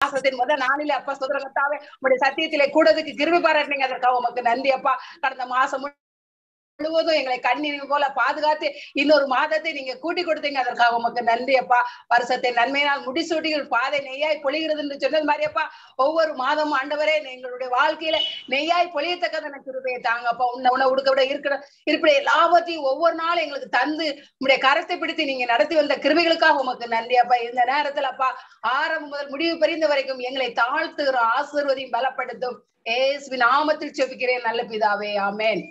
மாசத்தின் முதல் நாளிலே அப்பா சுதர கத்தாவே உங்களுடைய சத்தியத்திலே கூடதுக்கு கிருபி பாராட்டினீங்க அதற்காக உமக்கு நன்றி அப்பா கடந்த மாசம் முழுவதும் எங்களை கண்ணீர் போல பாதுகாத்து இன்னொரு மாதத்தை நீங்க கூட்டி கொடுத்தீங்க அதற்காக உமக்கு நன்றி அப்பா வருஷத்தை நன்மையினால் முடிசூட்டிகள் பாதை நெய்யாய் பொழிகிறது என்று சொன்னது மாதிரி அப்பா ஒவ்வொரு மாதமும் ஆண்டவரே எங்களுடைய வாழ்க்கையில நெய்யாய் பொழியத்தக்கதான கிருபையை தாங்கப்பா உன்னை உணவு உடுக்க விட இருக்கிற இருப்பிட எல்லாவற்றையும் ஒவ்வொரு நாளும் எங்களுக்கு தந்து உங்களுடைய கரத்தை பிடித்து நீங்க நடத்தி வந்த கிருபைகளுக்காக உமக்கு நன்றி அப்பா இந்த நேரத்துல அப்பா ஆரம்பம் முதல் முடிவு பெரிந்த வரைக்கும் எங்களை தாழ்த்துகிற ஆசிர்வதியும் பலப்படுத்தும் ஏசுவின் நாமத்தில் செபிக்கிறேன் நல்ல பிதாவே ஆமென்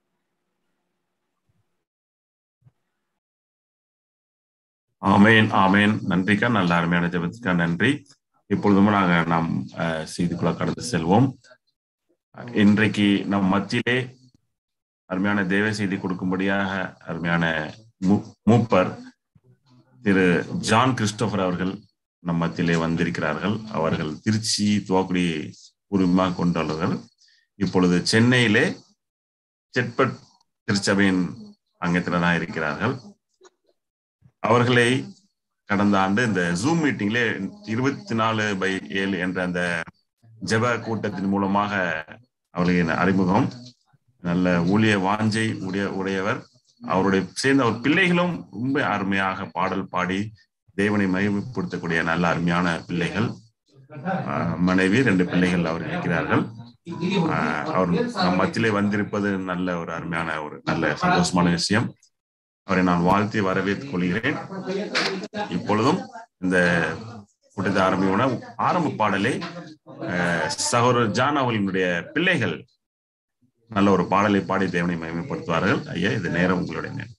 ஆமேன் ஆமேன் நன்றிக்கா நல்ல அருமையான ஜெபத்துக்கா நன்றி இப்பொழுதும் நாங்க நாம் அஹ், செய்திக்குள்ள கடந்து செல்வோம் இன்றைக்கு நம் மத்தியிலே அருமையான தேவ செய்தி கொடுக்கும்படியாக அருமையான மூ- மூப்பர் திரு ஜான் கிறிஸ்டோபர் அவர்கள் நம் மத்தியிலே வந்திருக்கிறார்கள் அவர்கள் திருச்சி துவாக்குடி பூர்வமாக கொண்டுள்ளவர்கள் இப்பொழுது சென்னையிலே செட்பட் திருச்சபையின் அங்கத்தினராக இருக்கிறார்கள் அவர்களை கடந்த ஆண்டு இந்த ஜூம் மீட்டிங்ல இருபத்தி நாலு பை ஏழு என்ற அந்த ஜெப கூட்டத்தின் மூலமாக அவர்களின் அறிமுகம் நல்ல ஊழிய வாஞ்சை உடைய உடையவர் அவருடைய சேர்ந்த அவர் பிள்ளைகளும் ரொம்ப அருமையாக பாடல் பாடி தேவனை மகிமைப்படுத்தக்கூடிய நல்ல அருமையான பிள்ளைகள் ஆஹ் மனைவி ரெண்டு பிள்ளைகள் அவர் இருக்கிறார்கள் ஆஹ் அவர் நம் மத்தியிலே வந்திருப்பது நல்ல ஒரு அருமையான ஒரு நல்ல சந்தோஷமான விஷயம் அவரை நான் வாழ்த்தி வரவேற்றுக் கொள்கிறேன் இப்பொழுதும் இந்த கூட்டத்தை ஆரம்பியோட ஆரம்ப பாடலை அஹ், சகோதரர் ஜான் அவர்களினுடைய பிள்ளைகள் நல்ல ஒரு பாடலை பாடி தேவனை மகிமைப்படுத்துவார்கள் ஐயா இது நேரம் உங்களுடைய நேரம்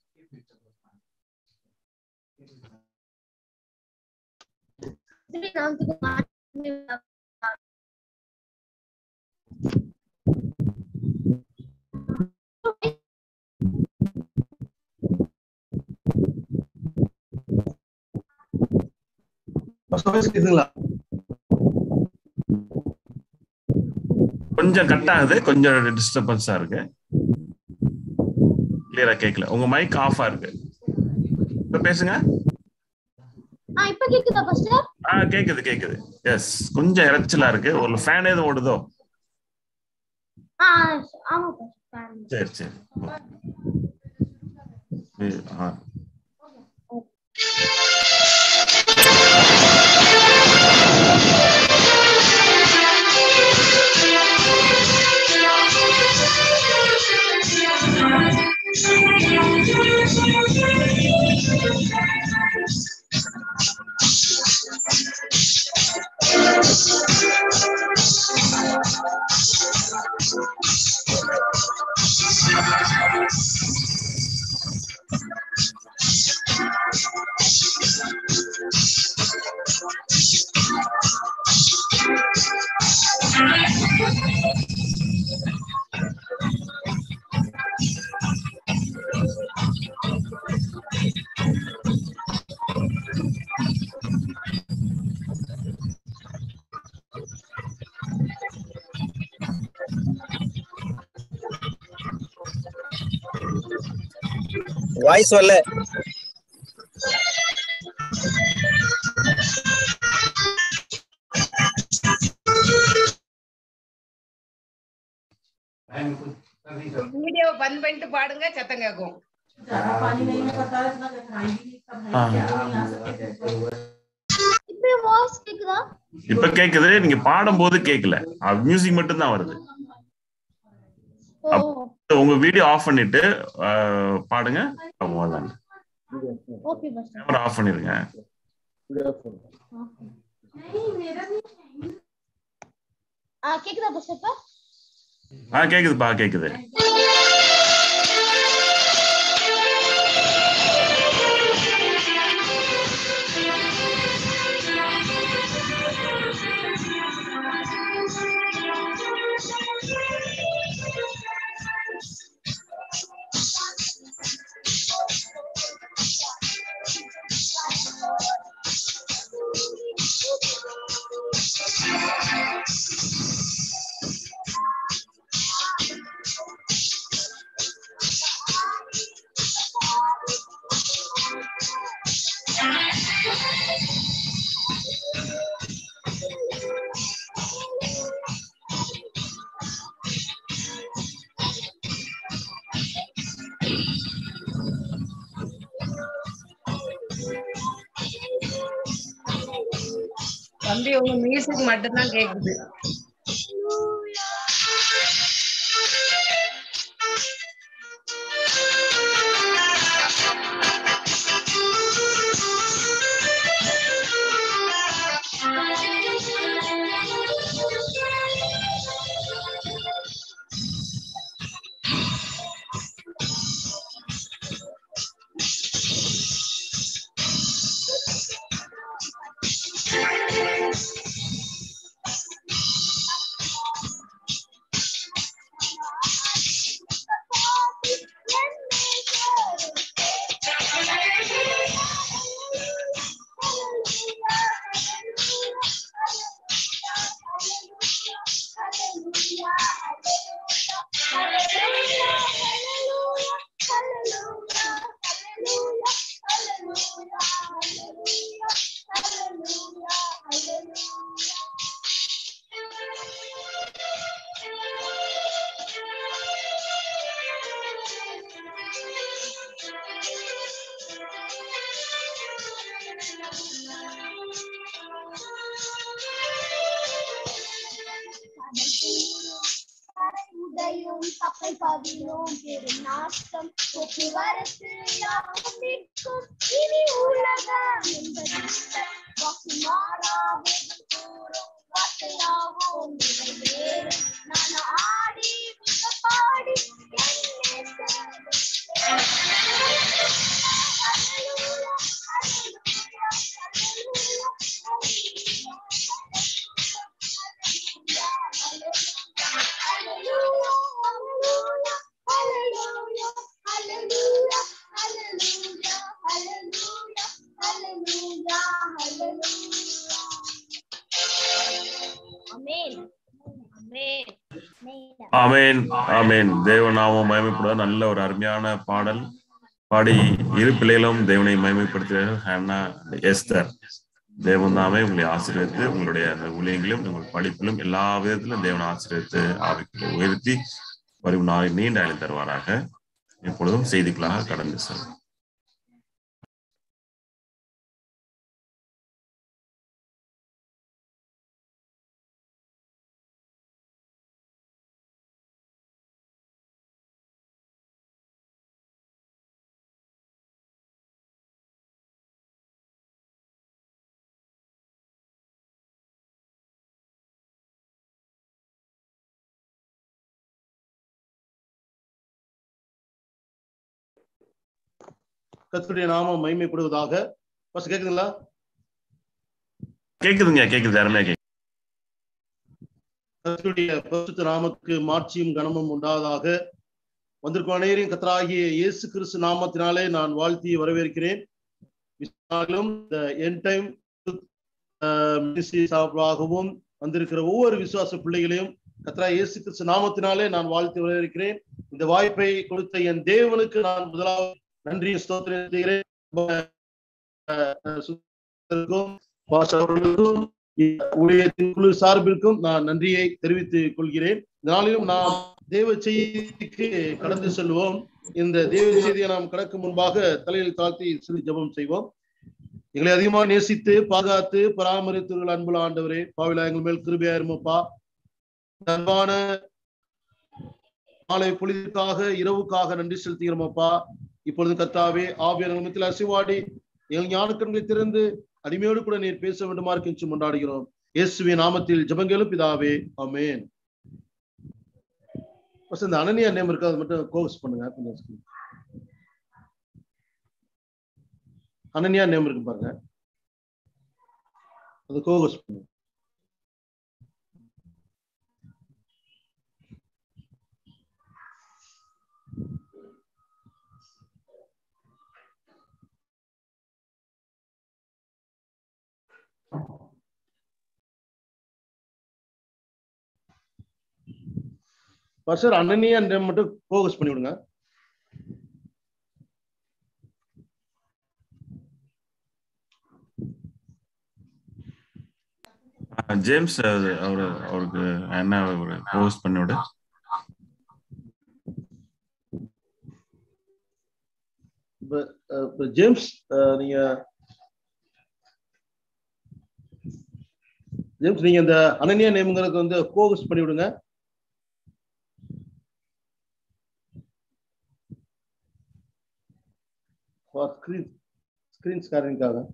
நாமத்துக்கு மகிமை இதுங்களா கொஞ்சம் கட் ஆகுது கொஞ்சம் டிஸ்டர்பன்ஸா இருக்கு கிளியரா கேட்கல உங்க மைக் ஆஃபா இருக்கு இப்ப பேசுங்க ஆ இப்ப கேக்குதா பாஸ்டர் ஆ கேக்குது கேக்குது எஸ் கொஞ்சம் இறைச்சலா இருக்கு ஒரு ஃபேன் எதுவும் ஓடுதோ ஆ ஆமா பாஸ்டர் சரி சரி இது, ஆ. வாய்ஸ் வரல வீடியோ பந்த் பண்ணிட்டு பாடுங்க சத்தம் கேட்கும் இப்ப வாய்ஸ் கேக்குதா இப்ப கேக்குது நீங்க பாடும்போது கேட்கல மியூசிக் மட்டும் தான் வருது ஓ உங்க வீடியோ ஆஃப் பண்ணிட்டு அஹ், பாடுங்க அவ்வளவுதான் ஓகே பாஸ்டர் கேமரா ஆஃப் பண்ணிருங்க ஆ கேக்குதா பாஸ்டர் இப்ப ஆ கேக்குதுப்பா கேக்குது தம்பி உங்க மியூசிக் மட்டும்தான் கேக்குது உதயம் கப்பல் கவிழும் பெரும் நாட்டம் போக்குவரத்து யாவும் நிற்கும் இனி உலகம் என்பது வாக்கு மாறாவும் கூறும் வார்த்தையாவும் நிறைவேறும் நான் ஆடி மிக பாடி Amen. Amen. ஆமேன் ஆமேன் தேவநாமம் மயமைப்படுவ நல்ல ஒரு அருமையான பாடல் பாடி இரு பிள்ளைகளும் தேவனை மயமைப்படுத்துகிறார்கள் ஹன்னா எஸ்தர் தேவன் தாமே உங்களை ஆசீர்வதித்து உங்களுடைய அந்த ஊழியங்களிலும் உங்கள் படிப்பிலும் எல்லா விதத்திலும் தேவனை ஆசீர்வதித்து ஆவிக்குள்ளே உயர்த்தி வரும் நாளில் நீண்ட அழி தருவாராக எப்பொழுதும் செய்திகளாக கடந்து செல்லும் கர்த்தருடைய நாமம் மகிமைப்படுவதாக ஃபர்ஸ்ட் கேக்குதுங்களா கேக்குதுங்க கேக்குது அருமையா கேக்குது கர்த்தருடைய பரிசுத்த நாமத்துக்கு மாட்சியும் கனமும் உண்டாவதாக வந்திருக்கும் அனைவரையும் கத்தராகிய இயேசு கிறிஸ்து நாமத்தினாலே நான் வாழ்த்தி வரவேற்கிறேன் விசாரிலும் இந்த என் டைம் சார்பாகவும் வந்திருக்கிற ஒவ்வொரு விசுவாச பிள்ளைகளையும் கத்ரா இயேசு கிறிஸ்து நாமத்தினாலே நான் வாழ்த்தி வரவேற்கிறேன் இந்த வாய்ப்பை கொடுத்த என் தேவனுக்கு நான் முதலாவது நன்றி ஸ்தோத்திரம் செய்கிறேன் அவர்களுக்கும் ஊழியத்தின் குழு சார்பிற்கும் நான் நன்றியை தெரிவித்துக் கொள்கிறேன் நாளிலும் நாம் தேவ செய்திக்கு கடந்து செல்வோம் இந்த தேவ செய்தியை நாம் கடக்கும் முன்பாக தலையில் தாழ்த்தி சிறு ஜபம் செய்வோம் எங்களை அதிகமாக நேசித்து பாதுகாத்து பராமரித்துள்ள அன்புள்ள ஆண்டவரே பாவிலா எங்கள் மேல் கிருபியா இருமப்பா அன்பான நாளை பொழுதுக்காக இரவுக்காக நன்றி செலுத்துகிறோமப்பா இப்பொழுது கர்த்தாவே ஆவியர் நிமித்தில் அசிவாடி எங்கள் ஞானக்கண்களை திறந்து அடிமையோடு கூட நீர் பேச வேண்டுமா கெஞ்சி கொண்டாடுகிறோம் இயேசுவின் நாமத்தில் ஜபங்களும் பிதாவே அமேன் இந்த அனனியா நேம் இருக்கு அது மட்டும் கோர்ஸ் பண்ணுங்க கொஞ்சம் அனன்யா நேம் இருக்கு பாருங்க அது கோர்ஸ் பண்ணுங்க சார் அனனியா நேம் மட்டும் ஃபோக்கஸ் பண்ணி விடுங்க ஜேம்ஸ் அவரு அவருக்கு என்ன ஒரு போஸ்ட் பண்ணி விடு ஜேம்ஸ் நீங்க ஜேம்ஸ் நீங்க இந்த அனன்யா நேம்ங்கிறது வந்து ஃபோகஸ் பண்ணி விடுங்க ஸ்கிரீன் ஸ்கிரீன் ஸ்கேரிங்காக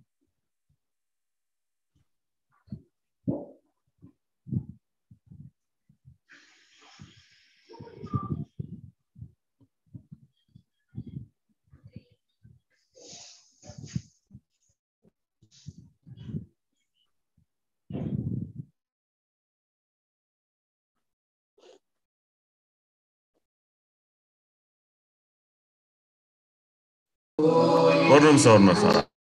ஒரு நிமிஷம் ஒரு நிமிஷம்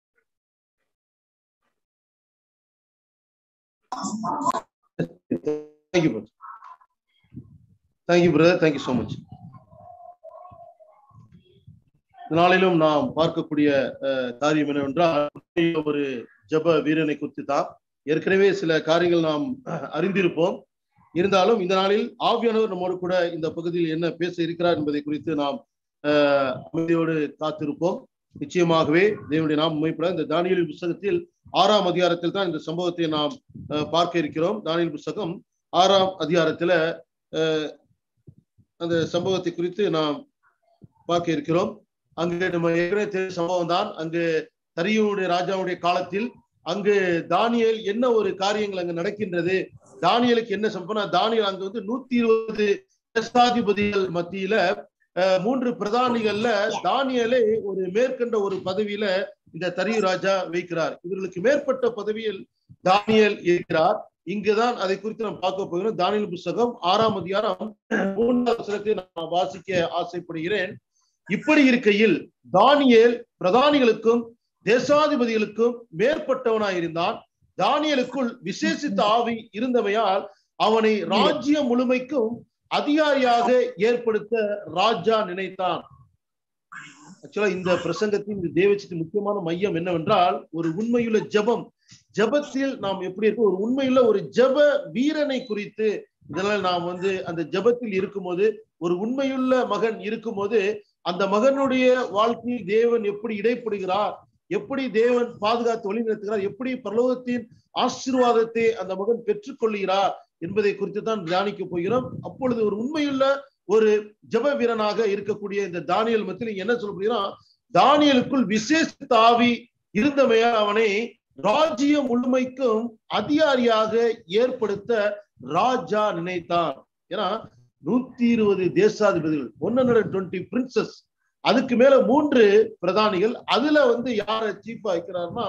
thank you brother thank you brother thank you so much நாளிலும் நாம் பார்க்கக்கூடிய அஹ், காரியம் என்னவென்றால் ஒரு ஜப வீரனை குறித்து தான் ஏற்கனவே சில காரியங்கள் நாம் அஹ், அறிந்திருப்போம் இருந்தாலும் இந்த நாளில் ஆவியானவர் நம்மோடு கூட இந்த பகுதியில் என்ன பேச இருக்கிறார் என்பதை குறித்து நாம் அஹ், அமைதியோடு காத்திருப்போம் நிச்சயமாகவே தேவனுடைய நாம் உண்மைப்பட இந்த தானியல் புஸ்தகத்தில் ஆறாம் அதிகாரத்தில் தான் இந்த சம்பவத்தை நாம் அஹ், பார்க்க இருக்கிறோம் தானியல் புஸ்தகம் ஆறாம் அதிகாரத்துல அஹ், அந்த சம்பவத்தை குறித்து நாம் பார்க்க இருக்கிறோம் அங்கு நம்ம ஏற்கனவே தெரிந்த சம்பவம் தான் அங்கு தரியுடைய ராஜாவுடைய காலத்தில் அங்கு தானியேல் என்ன ஒரு காரியங்கள் அங்கு நடக்கின்றது தானியலுக்கு என்ன சம்பவம் தானியல் அங்கு வந்து நூத்தி இருபது தேசாதிபதிகள் மத்தியில அஹ், மூன்று பிரதானிகள்ல தானியலை ஒரு மேற்கண்ட ஒரு பதவியில இந்த தரியு ராஜா வைக்கிறார் இவர்களுக்கு மேற்பட்ட பதவியில் தானியல் இருக்கிறார் இங்குதான் அதை குறித்து நாம் பார்க்க போகிறோம் தானியல் புஸ்தகம் ஆறாம் அதிகாரம் மூன்றாவது வசனத்தை நான் வாசிக்க ஆசைப்படுகிறேன் இப்படி இருக்கையில் தானியேல் பிரதானிகளுக்கும் தேசாதிபதிகளுக்கும் மேற்பட்டவனாயிருந்தான் தானியலுக்குள் விசேஷித்த ஆவி இருந்தமையால் அவனை ராஜ்யம் முழுமைக்கும் அதிகாரியாக ஏற்படுத்த ராஜா நினைத்தான் ஆக்சுவலா இந்த பிரசங்கத்தின் இந்த தேவச்சத்தின் முக்கியமான மையம் என்னவென்றால் ஒரு உண்மையுள்ள ஜெபம் ஜெபத்தில் நாம் எப்படி இருக்கோம் ஒரு உண்மையுள்ள ஒரு ஜெப வீரனை குறித்து இதனால் நாம் வந்து அந்த ஜெபத்தில் இருக்கும்போது ஒரு உண்மையுள்ள மகன் இருக்கும்போது அந்த மகனுடைய வாழ்க்கையில் தேவன் எப்படி இடைப்படுகிறார் எப்படி தேவன் பாதுகாத்து வழி நடத்துகிறார் எப்படி பரலோகத்தின் ஆசீர்வாதத்தை அந்த மகன் பெற்றுக்கொள்கிறார் என்பதை குறித்து தான் தியானிக்க போகிறோம் அப்பொழுது ஒரு உண்மையுள்ள ஒரு ஜெப வீரனாக இருக்கக்கூடிய இந்த தானியல் மத்தியில் இங்க என்ன சொல்ல போகிறோம் தானியலுக்குள் விசேஷ ஆவி இருந்தமையால் அவனை ராஜ்யம் முழுமைக்கும் அதிகாரியாக ஏற்படுத்த ராஜா நினைத்தான் ஏன்னா நூத்தி இருபது தேசாதிபதிகள் ஒன் ஹண்ட்ரட் டுவெண்ட்டி பிரின்சஸ் அதுக்கு மேல மூன்று பிரதானிகள் அதுல வந்து யார சீஃபா வைக்கிறார்னா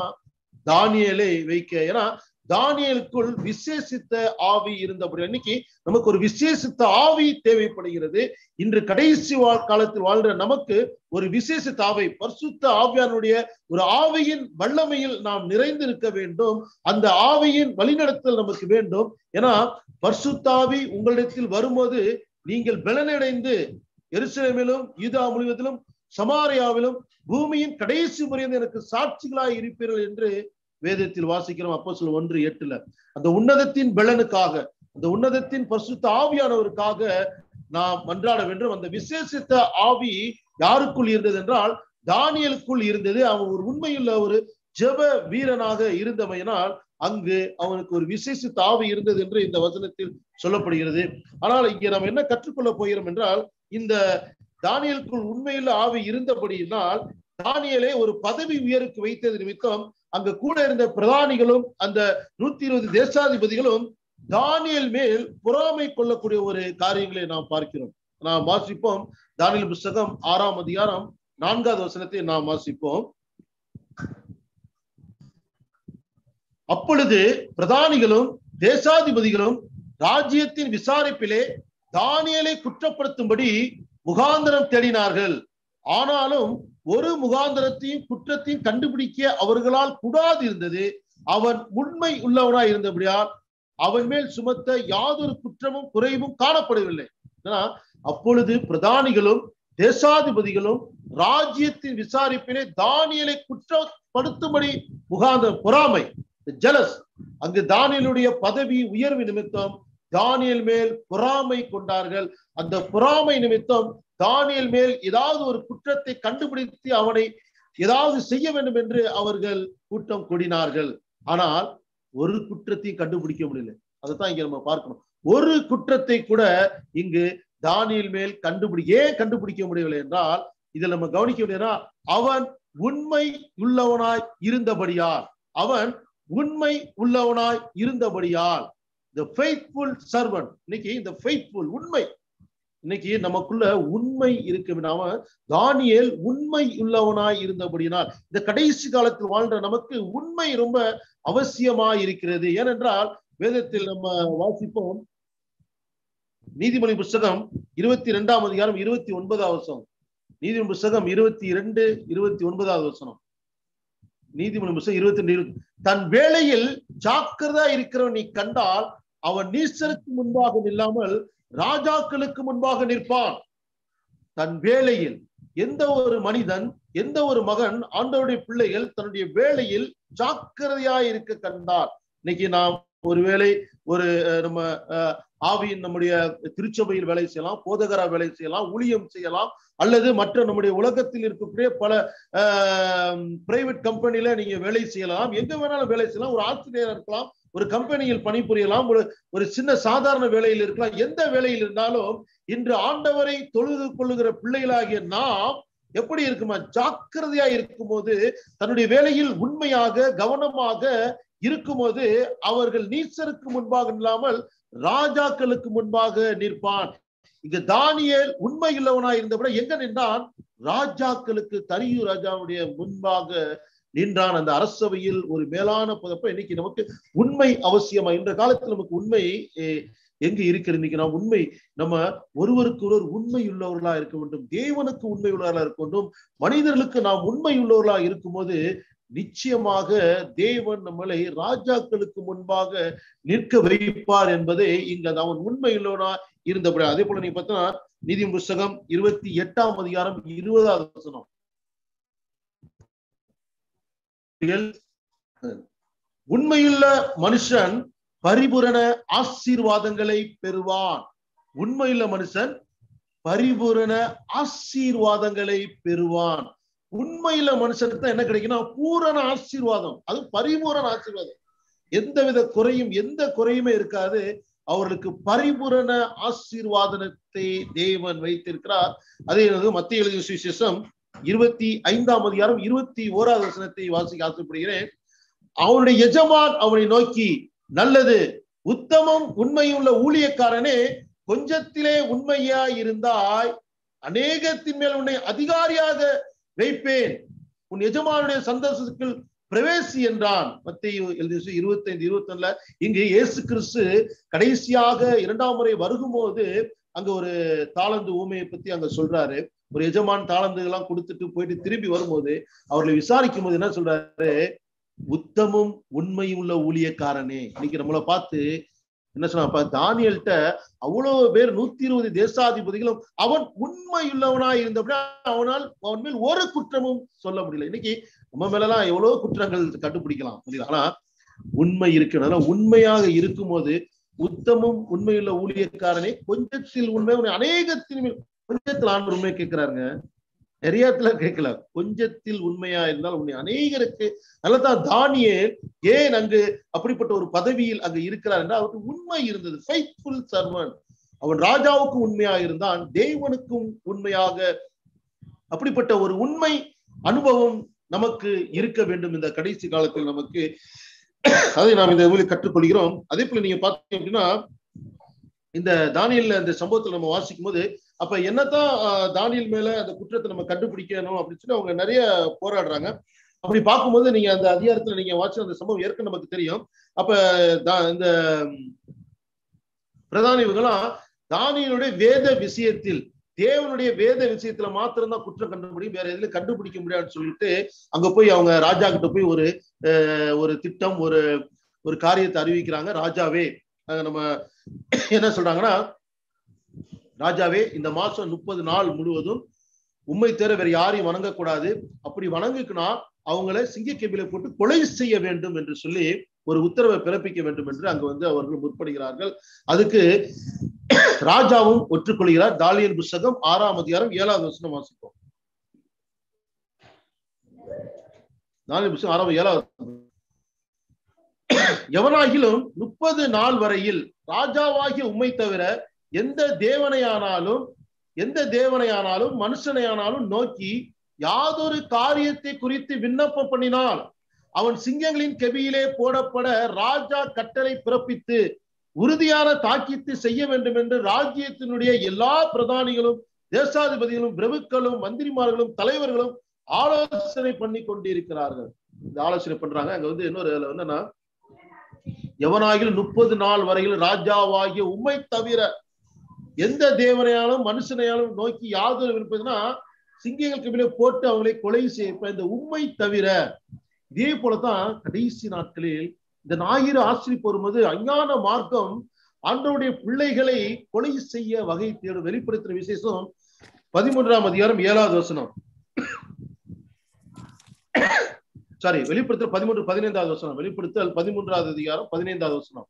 தானியலை வைக்க ஏன்னா தானியலுக்குள் விசேஷித்த ஆவி இருந்தபடி அன்னைக்கு நமக்கு ஒரு விசேஷித்த ஆவி தேவைப்படுகிறது இன்று கடைசி வாழ் காலத்தில் வாழ்ற நமக்கு ஒரு விசேஷித்த ஆவை பரிசுத்த ஆவியானுடைய ஒரு ஆவியின் வல்லமையில் நாம் நிறைந்திருக்க வேண்டும் அந்த ஆவியின் வழிநடத்தல் நமக்கு வேண்டும் ஏன்னா பரிசுத்தாவி உங்களிடத்தில் வரும்போது நீங்கள் பலனடைந்து எருசலேமிலும் யூதா முழுவதிலும் சமாரியாவிலும் பூமியின் கடைசி முறையில் எனக்கு சாட்சிகளாய் இருப்பீர்கள் என்று வேதத்தில் வாசிக்கிறோம் அப்போ சொல்ல ஒன்று எட்டுல அந்த உன்னதத்தின் பலனுக்காக அந்த உன்னதத்தின் பரிசுத்த ஆவியானவருக்காக நாம் மன்றாட வேண்டும் அந்த விசேஷித்த ஆவி யாருக்குள் இருந்தது என்றால் தானியலுக்குள் இருந்தது அவன் ஒரு உண்மையுள்ள ஒரு ஜெப வீரனாக இருந்தமையினால் அங்கு அவனுக்கு ஒரு விசேஷித்த ஆவி இருந்தது என்று இந்த வசனத்தில் சொல்லப்படுகிறது ஆனால் இங்கே நாம் என்ன கற்றுக்கொள்ள போகிறோம் என்றால் இந்த தானியலுக்குள் உண்மையுள்ள ஆவி இருந்தபடியினால் தானியலை ஒரு பதவி உயருக்கு வைத்தது நிமித்தம் அங்க கூட இருந்த பிரதானிகளும் அந்த நூத்தி இருபது தேசாதிபதிகளும் தானியல் மேல் பொறாமை கொள்ளக்கூடிய ஒரு காரியங்களை நாம் பார்க்கிறோம் நாம் வாசிப்போம் தானியல் புஸ்தகம் ஆறாம் அதிகாரம் நான்காவது வசனத்தை நாம் வாசிப்போம் அப்பொழுது பிரதானிகளும் தேசாதிபதிகளும் ராஜ்யத்தின் விசாரிப்பிலே தானியலை குற்றப்படுத்தும்படி முகாந்திரம் தேடினார்கள் ஆனாலும் ஒரு முகாந்திரத்தையும் குற்றத்தையும் கண்டுபிடிக்க அவர்களால் கூடாது இருந்தது அவன் உண்மை உள்ளவனாய் இருந்தபடியால் அவன் மேல் சுமத்த யாதொரு குற்றமும் குறைவும் காணப்படவில்லை ஏன்னா, அப்பொழுது பிரதானிகளும் தேசாதிபதிகளும் ராஜ்யத்தின் விசாரிப்பிலே தானியலை குற்றப்படுத்தும்படி முகாந்திரம் பொறாமை ஜலஸ் அங்கு தானியலுடைய பதவி உயர்வு நிமித்தம் தானியல் மேல் பொறாமை கொண்டார்கள் அந்த பொறாமை நிமித்தம் தானியல் மேல் ஏதாவது ஒரு குற்றத்தை கண்டுபிடித்து அவனை ஏதாவது செய்ய வேண்டும் என்று அவர்கள் கூட்டம் கூடினார்கள் ஆனால் ஒரு குற்றத்தையும் கண்டுபிடிக்க முடியல அதைத்தான் இங்க நம்ம பார்க்கணும் ஒரு குற்றத்தை கூட இங்கு தானியல் மேல் கண்டுபிடி ஏன் கண்டுபிடிக்க முடியவில்லை என்றால் இதில் நம்ம கவனிக்க முடியும்னா அவன் உண்மை உள்ளவனாய் இருந்தபடியால் அவன் உண்மை உள்ளவனாய் இருந்தபடியால் the faithful servant இன்னைக்கு இந்த faithful உண்மை இன்னைக்கு நமக்குள்ள உண்மை இருக்கு அவன் தானியேல் உண்மை உள்ளவனாய் இருந்தபடியினால் இந்த கடைசி காலத்தில் வாழ்ற நமக்கு உண்மை ரொம்ப அவசியமாய் இருக்கிறது ஏனென்றால் வேதத்தில் நம்ம வாசிப்போம் நீதிமொழி புஸ்தகம் இருபத்தி இரண்டாம் அதிகாரம் இருபத்தி ஒன்பதாவது வசனம் நீதிமொழி புஸ்தகம் இருபத்தி இரண்டு இருபத்தி ஒன்பதாவது வசனம் நீதிமொழி புஸ்தகம் இருபத்தி ரெண்டு இருபத்தி தன் வேளையில் ஜாக்கிரதா இருக்கிறவன் நீ கண்டால் அவன் நீசருக்கு முன்பாக நில்லாமல் ராஜாக்களுக்கு முன்பாக நிற்பான் தன் வேளையில் எந்த ஒரு மனிதன் எந்த ஒரு மகன் ஆண்டவருடைய பிள்ளைகள் தன்னுடைய வேலையில் ஜாக்கிரதையா இருக்க கண்டார் இன்னைக்கு நாம் ஒருவேளை ஒரு அஹ், நம்ம அஹ், ஆவியின் நம்முடைய திருச்சபையில் வேலை செய்யலாம் போதகரா வேலை செய்யலாம் ஊழியம் செய்யலாம் அல்லது மற்ற நம்முடைய உலகத்தில் இருக்கக்கூடிய பல பிரைவேட் கம்பெனில நீங்க வேலை செய்யலாம் எங்க வேணாலும் வேலை செய்யலாம் ஒரு ஆசிரியரா இருக்கலாம் ஒரு கம்பெனியில் பணிபுரியலாம் ஒரு ஒரு சின்ன சாதாரண வேலையில் இருக்கலாம் எந்த வேலையில் இருந்தாலும் இன்று ஆண்டவரை தொழுது கொள்ளுகிற பிள்ளைகளாகிய நாம் எப்படி இருக்குமா ஜாக்கிரதையா இருக்கும்போது தன்னுடைய வேலையில் உண்மையாக கவனமாக இருக்கும்போது அவர்கள் நீச்சருக்கு முன்பாக இல்லாமல் ராஜாக்களுக்கு முன்பாக நிற்பான் இங்க தானியேல் உண்மை இல்லவனாய் இருந்தபடி எங்க நின்றான் ராஜாக்களுக்கு தரியு ராஜாவுடைய முன்பாக நின்றான் அந்த அரசவையில் ஒரு மேலான புதப்ப இன்னைக்கு நமக்கு உண்மை அவசியமா இந்த காலத்துல நமக்கு உண்மை eh, எங்க இருக்கிறது இன்னைக்கு நாம் உண்மை நம்ம ஒருவருக்கு ஒருவர் உண்மை உள்ளவர்களா இருக்க வேண்டும் தேவனுக்கு உண்மை உள்ளவர்களா இருக்க வேண்டும் மனிதர்களுக்கு நாம் உண்மை உள்ளவர்களா இருக்கும்போது நிச்சயமாக தேவன் நம்மளை ராஜாக்களுக்கு முன்பாக நிற்க வைப்பார் என்பதை இங்க அந்த அவன் உண்மை உள்ளவனா இருந்தபடி அதே போல நீ பார்த்தா நீதி புஸ்தகம் இருபத்தி எட்டாம் அதிகாரம் இருபதாவது வசனம் உண்மையுள்ள மனுஷன் பரிபூரண ஆசீர்வாதங்களை பெறுவான் உண்மையுள்ள மனுஷன் பரிபூரண ஆசீர்வாதங்களை பெறுவான் உண்மையில மனுஷனுக்கு தான் என்ன கிடைக்குன்னா பூரண ஆசீர்வாதம் அது பரிபூரண ஆசீர்வாதம் எந்தவித குறையும் எந்த குறையுமே இருக்காது அவர்களுக்கு பரிபூரண ஆசீர்வாதத்தை தேவன் வைத்திருக்கிறார் அதே மத்திய எழுதிய சுவிசேஷம் இருபத்தி ஐந்தாம் அதிகாரம் இருபத்தி ஓராவது வசனத்தை வாசிக்க ஆசைப்படுகிறேன் அவனுடைய எஜமான் அவனை நோக்கி நல்லது உத்தமம் உண்மையுள்ள ஊழியக்காரனே கொஞ்சத்திலே உண்மையா இருந்தாய் அநேகத்தின் மேல் உன்னை அதிகாரியாக வைப்பேன் உன் எஜமானுடைய சந்தோஷத்துக்குள் பிரவேசி என்றான் மத்திய இருபத்தி ஐந்து இருபத்தி ஒண்ணுல இங்கு இயேசு கிறிஸ்து கடைசியாக இரண்டாம் முறை வருகும்போது அங்க ஒரு தாளந்து ஊமையை பத்தி அங்க சொல்றாரு ஒரு எஜமான் தாளந்துகள்லாம் கொடுத்துட்டு போயிட்டு திரும்பி வரும்போது அவர்களை விசாரிக்கும் போது என்ன சொல்றாரு உத்தமும் உண்மை உள்ள ஊழியக்காரனே இன்னைக்கு நம்மளை பார்த்து என்ன சொன்னா தானியல்கிட்ட அவ்வளவு பேர் நூத்தி இருபது தேசாதிபதிகளும் அவன் உண்மையுள்ளவனாய் இருந்தபடி அவனால் அவன் மேல் ஒரு குற்றமும் சொல்ல முடியல இன்னைக்கு நம்ம மேலலாம் எவ்வளவு குற்றங்கள் கண்டுபிடிக்கலாம் புரியுது ஆனா உண்மை இருக்கிறதுனால உண்மையாக இருக்கும்போது உத்தமும் உண்மையுள்ள ஊழியக்காரனே கொஞ்சத்தில் உண்மை உன்னை அநேகத்தின் மேல் கொஞ்சத்தில் ஆண்டு உண்மை கேட்கிறாருங்க நிறைய இடத்துல கேட்கல கொஞ்சத்தில் உண்மையா இருந்தால் உன்னை அநேகருக்கு நல்லதான் தானியேல் ஏன் அங்கு அப்படிப்பட்ட ஒரு பதவியில் அங்கு இருக்கிறார் என்றால் அவருக்கு உண்மை இருந்தது ஃபைட்ஃபுல் சர்வன் அவன் ராஜாவுக்கு உண்மையா இருந்தான் தேவனுக்கும் உண்மையாக அப்படிப்பட்ட ஒரு உண்மை அனுபவம் நமக்கு இருக்க வேண்டும் இந்த கடைசி காலத்தில் நமக்கு அதை நாம் இந்த ஊழில் கற்றுக்கொள்கிறோம் அதே போல நீங்க பார்த்தீங்க அப்படின்னா இந்த தானியல்ல இந்த சம்பவத்துல நம்ம வாசிக்கும் போது அப்ப என்னதான் தானியல் மேல அந்த குற்றத்தை நம்ம கண்டுபிடிக்கணும் அப்படின்னு சொல்லி அவங்க நிறைய போராடுறாங்க அப்படி பார்க்கும்போது நீங்க அந்த அதிகாரத்துல நீங்க வாட்சி அந்த சம்பவம் ஏற்கனவே நமக்கு தெரியும் அப்ப இந்த பிரதான இவங்களாம் தானியனுடைய வேத விஷயத்தில் தேவனுடைய வேத விஷயத்துல மாத்திரம்தான் குற்றம் கண்டுபிடிக்கும் வேற எதுல கண்டுபிடிக்க முடியாதுன்னு சொல்லிட்டு அங்க போய் அவங்க ராஜா கிட்ட போய் ஒரு ஒரு திட்டம் ஒரு ஒரு காரியத்தை அறிவிக்கிறாங்க ராஜாவே நம்ம என்ன சொல்றாங்கன்னா ராஜாவே இந்த மாசம் முப்பது நாள் முழுவதும் உண்மை தவிர வேற யாரையும் வணங்கக்கூடாது அப்படி வணங்குக்குனா அவங்கள சிங்கக்கேபில போட்டு கொலை செய்ய வேண்டும் என்று சொல்லி ஒரு உத்தரவை பிறப்பிக்க வேண்டும் என்று அங்க வந்து அவர்கள் முற்படுகிறார்கள் அதுக்கு ராஜாவும் ஒற்றுக்கொள்கிறார் தாலியன் புஸ்தகம் ஆறாம் அதிகாரம் ஏழாவது வசனம் வாசிப்போம் தாலியன் புஸ்தகம் ஆறாம் ஏழாவது எவனாகிலும் முப்பது நாள் வரையில் ராஜாவாகிய உம்மை தவிர எந்த தேவனையானாலும் எந்த தேவனையானாலும் மனுஷனையானாலும் நோக்கி யாதொரு காரியத்தை குறித்து விண்ணப்பம் பண்ணினால் அவன் சிங்கங்களின் கெபியிலே போடப்பட ராஜா கட்டளை பிறப்பித்து உறுதியான தாக்கித்து செய்ய வேண்டும் என்று ராஜ்யத்தினுடைய எல்லா பிரதானிகளும் தேசாதிபதிகளும் பிரபுக்களும் மந்திரிமார்களும் தலைவர்களும் ஆலோசனை பண்ணி கொண்டிருக்கிறார்கள் இந்த ஆலோசனை பண்றாங்க அங்க வந்து இன்னொரு இதுல வந்து என்னன்னா எவனாகிலும் முப்பது நாள் வரையில் ராஜாவாகிய உம்மை தவிர எந்த தேவனையாலும் மனுஷனையாலும் நோக்கி யாதொரு விருப்பதுன்னா சிங்கங்களுக்கு மேலே போட்டு அவங்களை கொலை செய்ய இப்ப இந்த உண்மை தவிர இதே போலதான் கடைசி நாட்களில் இந்த ஞாயிறு ஆசிரிப்பு வரும்போது அஞ்ஞான மார்க்கம் ஆண்டவருடைய பிள்ளைகளை கொலை செய்ய வகை தேடும் வெளிப்படுத்துற விசேஷம் பதிமூன்றாம் அதிகாரம் ஏழாவது வசனம் சாரி வெளிப்படுத்தல் பதிமூன்று பதினைந்தாவது வசனம் வெளிப்படுத்தல் பதிமூன்றாவது அதிகாரம் பதினைந்தாவது வசனம்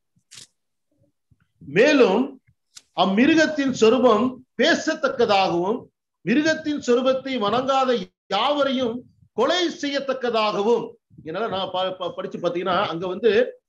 மேலும் அம்மிருகத்தின் சொரூபம் பேசத்தக்கதாகவும் மிருகத்தின் சொரூபத்தை வணங்காத யாவரையும் கொலை செய்யத்தக்கதாகவும் என்னால நான் ப- ப- படிச்சு பாத்தீங்கன்னா அங்க வந்து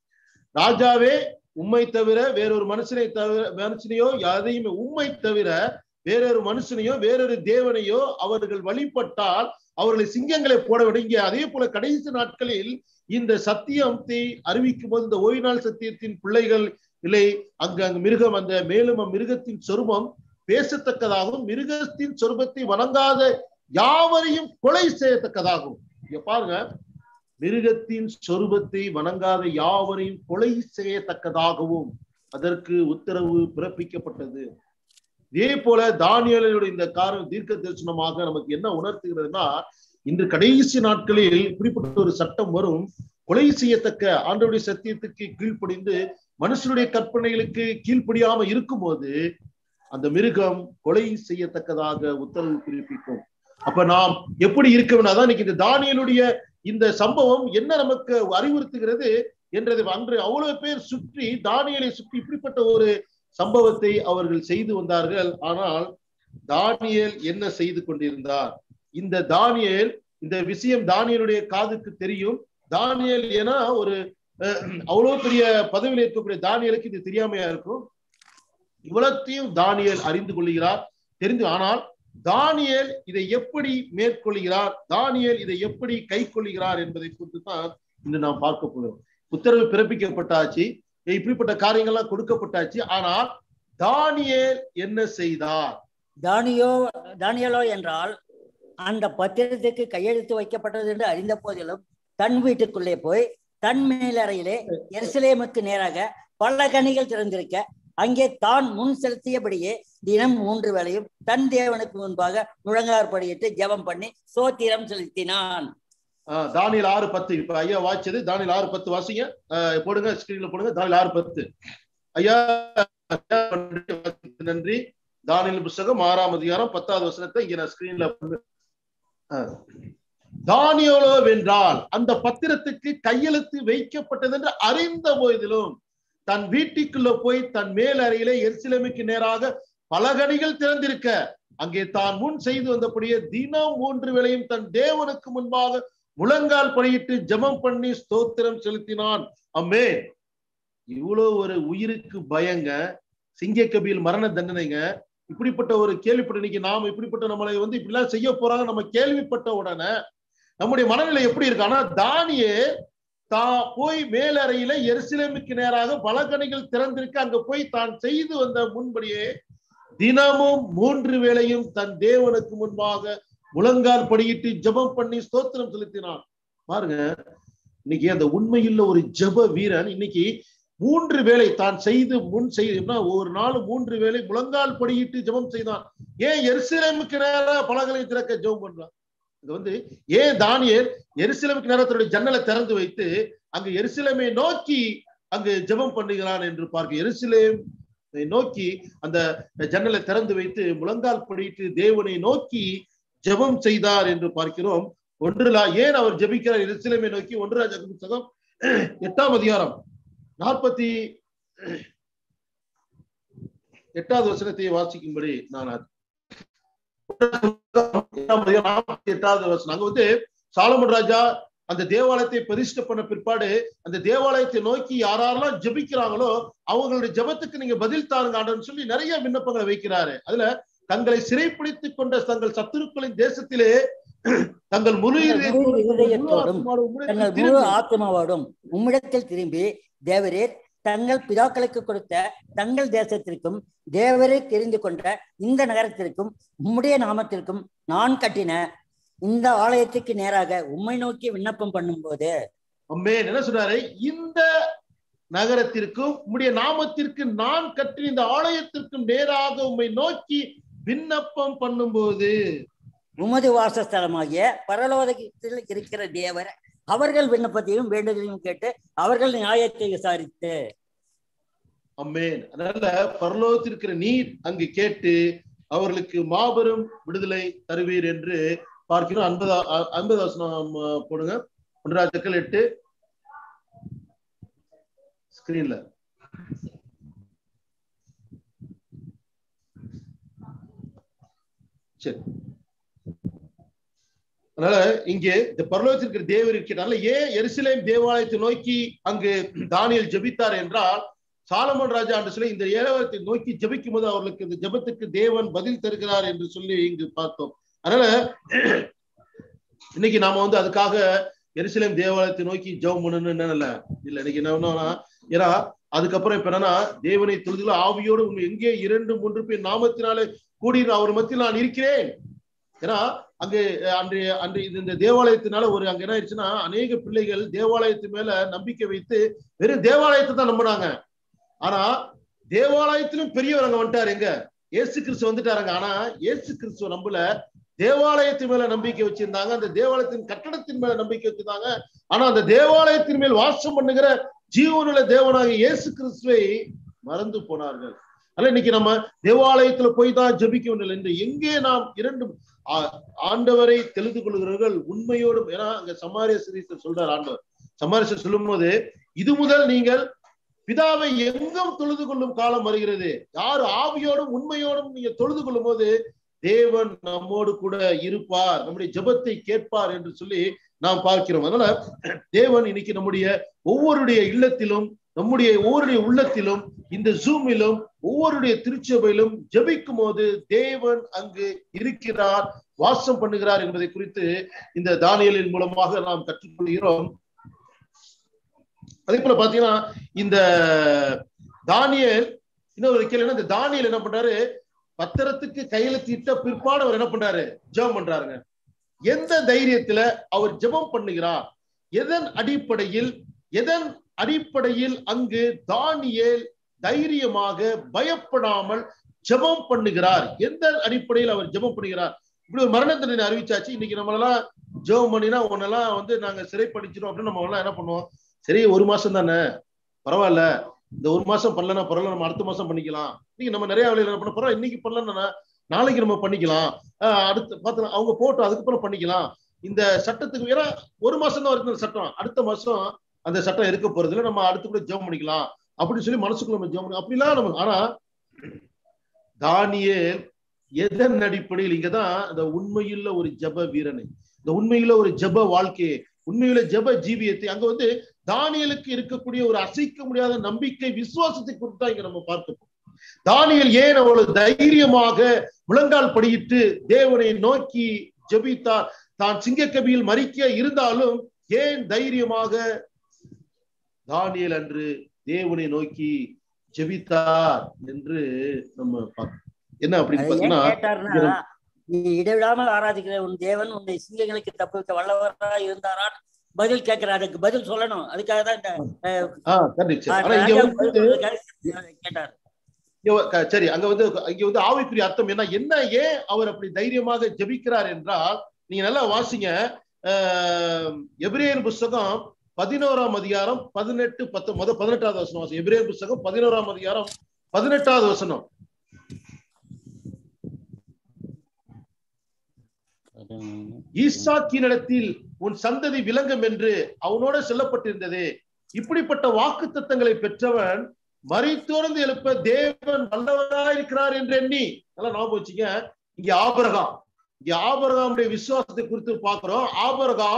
ராஜாவே உம்மை தவிர வேறொரு மனுஷனை தவிர மனுஷனையோ யாரையுமே உம்மை தவிர வேறொரு மனுஷனையோ வேறொரு தேவனையோ அவர்கள் வழிபட்டால் அவர்களை சிங்கங்களை போட விடுங்க அதே போல கடைசி நாட்களில் இந்த சத்தியத்தை அறிவிக்கும் போது இந்த ஓய்வு நாள் சத்தியத்தின் பிள்ளைகள் இல்லை அங்க அங்க மிருகம் அந்த மேலும் அம்மிருகத்தின் சொருபம் பேசத்தக்கதாகவும் மிருகத்தின் சொருபத்தை வணங்காத யாவரையும் கொலை செய்யத்தக்கதாகும் இங்க பாருங்க மிருகத்தின் சொரூபத்தை வணங்காத யாவரையும் கொலை செய்யத்தக்கதாகவும் அதற்கு உத்தரவு பிறப்பிக்கப்பட்டது இதே போல தானியலுடைய இந்த காரணம் தீர்க்க தரிசனமாக நமக்கு என்ன உணர்த்துகிறதுனா இன்று கடைசி நாட்களில் இப்படிப்பட்ட ஒரு சட்டம் வரும் கொலை செய்யத்தக்க ஆண்டவருடைய சத்தியத்துக்கு கீழ்ப்படிந்து மனுஷனுடைய கற்பனைகளுக்கு கீழ்ப்படியாம இருக்கும்போது அந்த மிருகம் கொலை செய்யத்தக்கதாக உத்தரவு பிறப்பிக்கும் அப்ப நாம் எப்படி இருக்க வேண்டும் அதான் இன்னைக்கு இந்த தானியலுடைய இந்த சம்பவம் என்ன நமக்கு அறிவுறுத்துகிறது என்றது அன்று அவ்வளவு பேர் சுற்றி தானியலை சுற்றி இப்படிப்பட்ட ஒரு சம்பவத்தை அவர்கள் செய்து வந்தார்கள் ஆனால் தானியேல் என்ன செய்து கொண்டிருந்தார் இந்த தானியேல் இந்த விஷயம் தானியலுடைய காதுக்கு தெரியும் தானியேல் ஏன்னா ஒரு அஹ், அவ்வளவு பெரிய பதவியில் இருக்கக்கூடிய தானியலுக்கு இது தெரியாமையா இருக்கும் இவ்வளத்தையும் தானியேல் அறிந்து கொள்கிறார் தெரிந்து ஆனால் தானியேல் இதை எப்படி மேற்கொள்கிறார் தானியேல் இதை எப்படி கை கொள்கிறார் என்பதை குறித்து தான் இன்று நாம் பார்க்க போகிறோம் உத்தரவு பிறப்பிக்கப்பட்டாச்சு இப்படிப்பட்ட காரியங்கள்லாம் கொடுக்கப்பட்டாச்சு ஆனால் தானியேல் என்ன செய்தார் தானியோ தானியலோ என்றால் அந்த பத்திரத்துக்கு கையெழுத்து வைக்கப்பட்டது என்று அறிந்த போதிலும் தன் வீட்டுக்குள்ளே போய் தன் மேலறையிலே எருசலேமுக்கு நேராக பல கனிகள் திறந்திருக்க அங்கே தான் முன் செலுத்தியபடியே தினம் மூன்று வேளையும் தன் தேவனுக்கு முன்பாக முழங்காற்படியிட்டு ஜெபம் பண்ணி சோத்திரம் செலுத்தினான் ஆஹ் தானியல் ஆறு பத்து இப்ப ஐயா வாய்ச்சது தானியல் ஆறு பத்து வாசிங்க ஆஹ் போடுங்க ஸ்கிரீன்ல போடுங்க தானியல் ஆறு பத்து ஐயா நன்றி தானியல் புஸ்தகம் ஆறாம் அதிகாரம் பத்தாவது வசனத்தை இங்க நான் ஸ்கிரீன்ல தானியோலோ வென்றால் அந்த பத்திரத்துக்கு கையெழுத்து வைக்கப்பட்டது என்று அறிந்த போதிலும் தன் வீட்டுக்குள்ள போய் தன் மேல் அறையிலே எருசலேமுக்கு நேராக பலகணிகள் திறந்திருக்க அங்கே தான் முன் செய்து வந்தபடியே தினம் மூன்று வேளையும் தன் தேவனுக்கு முன்பாக முழங்கால் படியிட்டு ஜெபம் பண்ணி ஸ்தோத்திரம் செலுத்தினான் அம்மே இவ்வளவு ஒரு உயிருக்கு பயங்க சிங்கக்கபியில் மரண தண்டனைங்க இப்படிப்பட்ட ஒரு கேள்விப்பட்ட இன்னைக்கு நாம இப்படிப்பட்ட நம்மளை வந்து இப்படிலாம் செய்ய போறாங்க நம்ம கேள்விப்பட்ட உடனே நம்முடைய மனநிலை எப்படி இருக்கு ஆனா தானியே தான் போய் மேலறையில எருசலேமுக்கு நேராக பலகணிகள் திறந்திருக்க அங்க போய் தான் செய்து வந்த முன்படியே தினமும் மூன்று வேளையும் தன் தேவனுக்கு முன்பாக முழங்கால் படியிட்டு ஜெபம் பண்ணி ஸ்தோத்திரம் செலுத்தினான் பாருங்க இன்னைக்கு அந்த உண்மையுள்ள ஒரு ஜெப வீரன் இன்னைக்கு மூன்று வேளை தான் செய்து முன் செய்து ஒரு நாள் மூன்று வேளை முழங்கால் படியிட்டு ஜெபம் செய்தான் ஏன் எருசலேமுக்கு நேர பலகலை திறக்க ஜெபம் பண்றான் இது வந்து ஏன் தானியல் எருசலேமுக்கு நேரத்துடைய ஜன்னலை திறந்து வைத்து அங்கு எருசலேமை நோக்கி அங்கு ஜெபம் பண்ணுகிறான் என்று பார்க்க எருசலேம் நோக்கி அந்த ஜன்னலை திறந்து வைத்து முழங்கால் படியிட்டு தேவனை நோக்கி ஜெபம் செய்தார் என்று பார்க்கிறோம் ஒன்றுலா ஏன் அவர் ஜெபிக்கிறார் எருசலேமை நோக்கி ஒன்று ராஜா புத்தகம் எட்டாம் அதிகாரம் நாற்பத்தி எட்டாவது வசனத்தை வாசிக்கும்படி நான் நாற்பத்தி எட்டாவது வசனம் அங்க வந்து சாலமன் ராஜா அந்த தேவாலயத்தை பிரதிஷ்டை பண்ண பிற்பாடு அந்த தேவாலயத்தை நோக்கி யாரெல்லாம் ஜெபிக்கிறாங்களோ அவங்களுடைய ஜெபத்துக்கு நீங்க பதில் தாருங்க ஆண்டவர்னு சொல்லி நிறைய விண்ணப்பங்களை வைக்கிறாரு அதுல தங்களை சிறைப்பிடித்துக் கொண்ட தங்கள் சத்துருக்களின் தேசத்திலே தங்கள் முழு தங்கள் முழு இதயத்தோடும், முழு தங்கள் முழு திரும்பி ஆத்மாவோடும் உம்மிடத்தில் திரும்பி தேவரீர் தங்கள் பிதாக்களுக்கு கொடுத்த தங்கள் தேசத்திற்கும் தேவரே தெரிந்து கொண்ட இந்த நகரத்திற்கும் உம்முடைய நாமத்திற்கும் நான் கட்டின இந்த ஆலயத்துக்கு நேராக உம்மை நோக்கி விண்ணப்பம் பண்ணும்போது அம்மேன் என்ன சொல்றாரு இந்த நகரத்திற்கும் உம்முடைய நாமத்திற்கு நான் கட்டின இந்த ஆலயத்திற்கும் நேராக உம்மை நோக்கி விண்ணப்பம் பண்ணும்போது உமது வாசஸ்தலமாகிய பரலோகத்தில் இருக்கிற தேவர் அவர்கள் விண்ணப்பத்தையும் வேண்டுதலையும் கேட்டு அவர்கள் நியாயத்தை விசாரித்து அம்மேன் அதனால பரலோகத்தில் இருக்கிற நீர் அங்கு கேட்டு அவர்களுக்கு மாபெரும் விடுதலை தருவீர் என்று பார்க்கிறோம் அன்பதா ஐம்பது வசனம் அஹ், போடுங்க ஒன்றாயிரத்துக்கள் எட்டு ஸ்கிரீன்ல சரி அதனால இங்கே இந்த பரலோகத்தில் இருக்கிற தேவர் இருக்கிறனால ஏன் எருசலேம் தேவாலயத்தை நோக்கி அங்கு தானியல் ஜெபித்தார் என்றால் சாலமன் ராஜா என்று சொல்லி இந்த ஏழவத்தை நோக்கி ஜெபிக்கும் போது அவர்களுக்கு இந்த ஜெபத்துக்கு தேவன் பதில் தருகிறார் என்று சொல்லி இங்கு பார்த்தோம் அதனால இன்னைக்கு நாம வந்து அதுக்காக எருசலேம் தேவாலயத்தை நோக்கி ஜெபம் பண்ணணும்னு என்னன்னு இல்ல இல்ல இன்னைக்கு என்ன பண்ணோம்னா ஏன்னா அதுக்கப்புறம் இப்ப என்னன்னா தேவனை தொழுதுல ஆவியோடு உண்மை எங்கே இரண்டு மூன்று பேர் நாமத்தினாலே கூடி அவர் மத்தியில் நான் இருக்கிறேன் ஏன்னா அங்கு அஹ், அன்று அன்று இது இந்த தேவாலயத்தினால ஒரு அங்க என்ன ஆயிடுச்சுன்னா அநேக பிள்ளைகள் தேவாலயத்து மேல நம்பிக்கை வைத்து வெறும் தேவாலயத்தை தான் நம்பினாங்க ஆனா தேவாலயத்திலும் பெரியவர் அங்க வந்துட்டாரு எங்க இயேசு கிறிஸ்து வந்துட்டாருங்க ஆனா இயேசு கிறிஸ்துவ நம்பல தேவாலயத்தின் மேல நம்பிக்கை வச்சிருந்தாங்க அந்த தேவாலயத்தின் கட்டடத்தின் மேல நம்பிக்கை வச்சிருந்தாங்க ஆனா அந்த தேவாலயத்தின் மேல் வாசம் பண்ணுகிற ஜீவனுள்ள தேவனாக இயேசு கிறிஸ்துவை மறந்து போனார்கள் அதனால இன்னைக்கு நம்ம தேவாலயத்துல போய் தான் ஜெபிக்க வேண்டிய என்று எங்கே நாம் இரண்டு ஆ- ஆண்டவரை தெரிந்து கொள்கிறவர்கள் உண்மையோடும் ஏன்னா அங்க சமாரிய சிரீசர் சொல்றார் ஆண்டவர் சமாரியர் சொல்லும் போது இது முதல் நீங்கள் பிதாவை எங்கும் தொழுது கொள்ளும் காலம் வருகிறது யார் ஆவியோடும் உண்மையோடும் நீங்க தொழுது கொள்ளும் போது தேவன் நம்மோடு கூட இருப்பார் நம்முடைய ஜெபத்தை கேட்பார் என்று சொல்லி நாம் பார்க்கிறோம் அதனால தேவன் இன்னைக்கு நம்முடைய ஒவ்வொருடைய இல்லத்திலும் நம்முடைய ஒவ்வொருடைய உள்ளத்திலும் இந்த ஜூமிலும் ஒவ்வொருடைய திருச்சபையிலும் ஜெபிக்கும் போது தேவன் அங்கு இருக்கிறார் வாசம் பண்ணுகிறார் என்பதை குறித்து இந்த தானியலின் மூலமாக நாம் கற்றுக்கொள்கிறோம் அதே போல பாத்தீங்கன்னா இந்த தானியல் இன்னொரு கேள்வி இந்த தானியல் என்ன பண்றாரு பத்திரத்துக்கு கையெழுத்திட்ட பிற்பாடு அவர் என்ன பண்றாரு ஜெபம் பண்றாருங்க எந்த தைரியத்துல அவர் ஜெபம் பண்ணுகிறார் எதன் அடிப்படையில் எதன் அடிப்படையில் அங்கு தானியேல் தைரியமாக பயப்படாமல் ஜெபம் பண்ணுகிறார் எந்த அடிப்படையில் அவர் ஜெபம் பண்ணுகிறார் இப்படி ஒரு மரண தண்டனை அறிவிச்சாச்சு இன்னைக்கு நம்மளெல்லாம் ஜெபம் பண்ணினா உன்னெல்லாம் வந்து நாங்க சிறைப்படிச்சிடும் அப்படின்னு நம்ம எல்லாம் என்ன பண்ணுவோம் சரி ஒரு மாசம் தானே பரவாயில்ல இந்த ஒரு மாசம் பண்ணலன்னா பரவாயில்ல நம்ம அடுத்த மாசம் பண்ணிக்கலாம் இன்னைக்கு நம்ம நிறைய வேலையில என்ன பண்ண பரவாயில்ல இன்னைக்கு பண்ணலன்னா நாளைக்கு நம்ம பண்ணிக்கலாம் ஆஹ் அடுத்து பார்த்தலாம் அவங்க போட்டோம் அதுக்கப்புறம் பண்ணிக்கலாம் இந்த சட்டத்துக்கு ஏன்னா ஒரு மாசம் தான் இருக்கு இந்த சட்டம் அடுத்த மாசம் அந்த சட்டம் இருக்க போறது இல்ல நம்ம அடுத்து கூட ஜெபம் பண்ணிக்கலாம் அப்படின்னு சொல்லி மனசுக்குள்ள நம்ம ஜெபம் பண்ணி அப்படிலாம் நம்ம ஆனா தானியேல் எதன் அடிப்படையில் இங்கதான் இந்த உண்மையுள்ள ஒரு ஜெப வீரனை இந்த உண்மையுள்ள ஒரு ஜெப வாழ்க்கையை உண்மையுள்ள ஜெப ஜீவியத்தை அங்க வந்து தானியலுக்கு இருக்கக்கூடிய ஒரு அசைக்க முடியாத நம்பிக்கை விசுவாசத்தை குறித்து தான் இங்க நம்ம பார்த்துப்போம் தானியல் ஏன் அவ்வளவு தைரியமாக முழங்கால் படியிட்டு தேவனை நோக்கி ஜெபித்தார் தான் சிங்கக்கபியில் மறிக்க இருந்தாலும் ஏன் தைரியமாக தானியல் அன்று தேவனை நோக்கி ஜெபித்தார் என்று நம்ம பார்க்கணும் என்ன அப்படின்னு அதை ஏன் பார்த்தீங்கன்னா கேட்டாருன்னா நீ இடைவிடாமல் ஆராதிக்கிற உன் தேவன் உன்னை சிங்கங்களுக்கு தப்புவிக்க வல்லவரா இருந்தாரா பதில் கேட்கிறார் அதுக்கு பதில் சொல்லணும் அதுக்காக தான் இந்த அஹ், ஆஹ் கண்டிச்சு ஆனா இங்க ராஜா வந்து பதில் சொல்றதுக்காக கேட்டார் இங்க வ- க- சரி அங்க வந்து இங்க வந்து ஆவிக்குரிய அர்த்தம் என்ன என்ன ஏன் அவர் அப்படி தைரியமாக ஜெபிக்கிறார் என்றால் நீங்க நல்லா வாசிங்க ஆஹ், எபிரேயர் புஸ்தகம் பதினோராம் அதிகாரம் பதினெட்டு பத்து முத பதினெட்டாவது வசனம் வாசி எபிரேயர் புஸ்தகம் பதினோராம் அதிகாரம் பதினெட்டாவது வசனம் ஈசாக்கினிடத்தில் உன் சந்ததி விளங்கும் என்று அவனோட சொல்லப்பட்டிருந்தது இப்படிப்பட்ட வாக்கு தத்தங்களை பெற்றவன் மறித்தோர்ந்து எழுப்ப தேவன் வல்லவராயிருக்கிறார் என்று எண்ணி நல்லா ஞாபகம் வச்சுங்க இங்க ஆபரகாம் இங்க ஆபரகாமுடைய விசுவாசத்தை குறித்து பார்க்கிறோம் ஆபரகாம்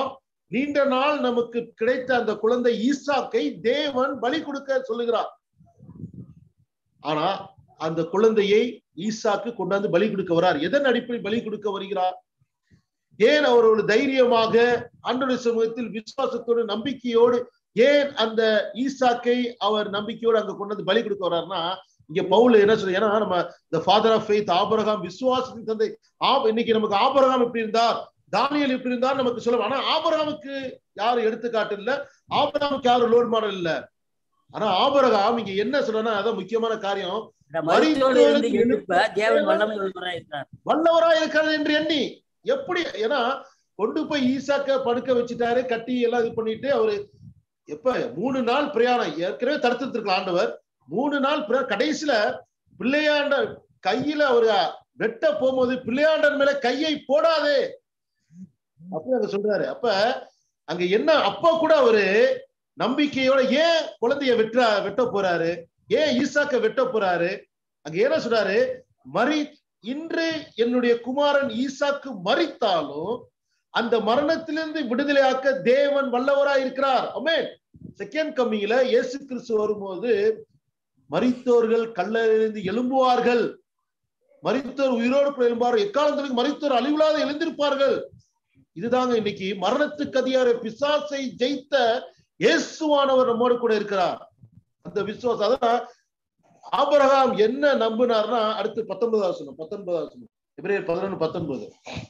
நீண்ட நாள் நமக்கு கிடைத்த அந்த குழந்தை ஈசாக்கை தேவன் பலி கொடுக்க சொல்லுகிறார் ஆனா அந்த குழந்தையை ஈசாக்கு கொண்டாந்து பலி கொடுக்க வரார் எதன் அடிப்படையில் பலி கொடுக்க வருகிறார் ஏன் அவர் ஒரு தைரியமாக ஆண்டோடைய சமூகத்தில் விசுவாசத்தோடு நம்பிக்கையோடு ஏன் அந்த ஈசாக்கை அவர் நம்பிக்கையோடு அங்க கொண்டு வந்து பலி கொடுக்க வர்றாருன்னா இங்க பவுல் என்ன சொல்ற ஏன்னா நம்ம இந்த ஃபாதர் ஆஃப் ஃபெய்த் ஆபரகாம் விசுவாசத்தின் தந்தை ஆப் இன்னைக்கு நமக்கு ஆபரகாம் எப்படி இருந்தார் தானியல் எப்படி இருந்தார் நமக்கு சொல்ல ஆனா ஆபரகாமுக்கு யாரும் எடுத்துக்காட்டு இல்ல ஆபரகாமுக்கு யாரும் ரோல் மாடல் இல்ல ஆனா ஆபரகாம் இங்க என்ன சொல்றேன்னா அதான் முக்கியமான காரியம் இந்த மருத்துவரிலிருந்து எழுப்ப தேவன் வல்லமை உள்ளவராய் இருக்கிறார் வல்லவரா இருக்கிறது என்று எண்ணி எப்படி ஏன்னா கொண்டு போய் ஈசாக்க படுக்க வச்சுட்டாரு கட்டி எல்லாம் இது பண்ணிட்டு அவரு எப்ப மூணு நாள் பிரயாணம் ஏற்கனவே தடுத்துட்டு இருக்கலாம் ஆண்டவர் மூணு நாள் பிர- கடைசியில பிள்ளையாண்ட கையில அவரு வெட்ட போகும்போது பிள்ளையாண்டன் மேல கையை போடாதே அப்படி அங்க சொல்றாரு அப்ப அங்க என்ன அப்ப கூட அவரு நம்பிக்கையோட ஏன் குழந்தைய வெட்ட வெட்ட போறாரு ஏன் ஈசாக்க வெட்ட போறாரு அங்க என்ன சொல்றாரு மறி இன்று என்னுடைய குமாரன் ஈசாக்கு மறித்தாலும் அந்த மரணத்திலிருந்து விடுதலையாக்க தேவன் வல்லவராய் இருக்கிறார் அமேன் செகண்ட் கம்மிங்ல இயேசு கிறிஸ்து வரும்போது மரித்தோர்கள் கல்லறிந்து எழும்புவார்கள் மரித்தோர் உயிரோடு கூட எழும்பார்கள் எக்காலத்திற்கு மரித்தோர் அழிவில்லாத எழுந்திருப்பார்கள் இதுதாங்க இன்னைக்கு மரணத்துக்கு அதிகார பிசாசை ஜெயித்த இயேசுவானவர் நம்மோடு கூட இருக்கிறார் அந்த விசுவாசம் அதான் ஆபரகாம் என்ன நம்பினார்னா அடுத்து பத்தொன்பதாவது வசனம் பத்தொன்பதாவது வசனம் எபிரேயர் பதினொன்று பத்தொன்பது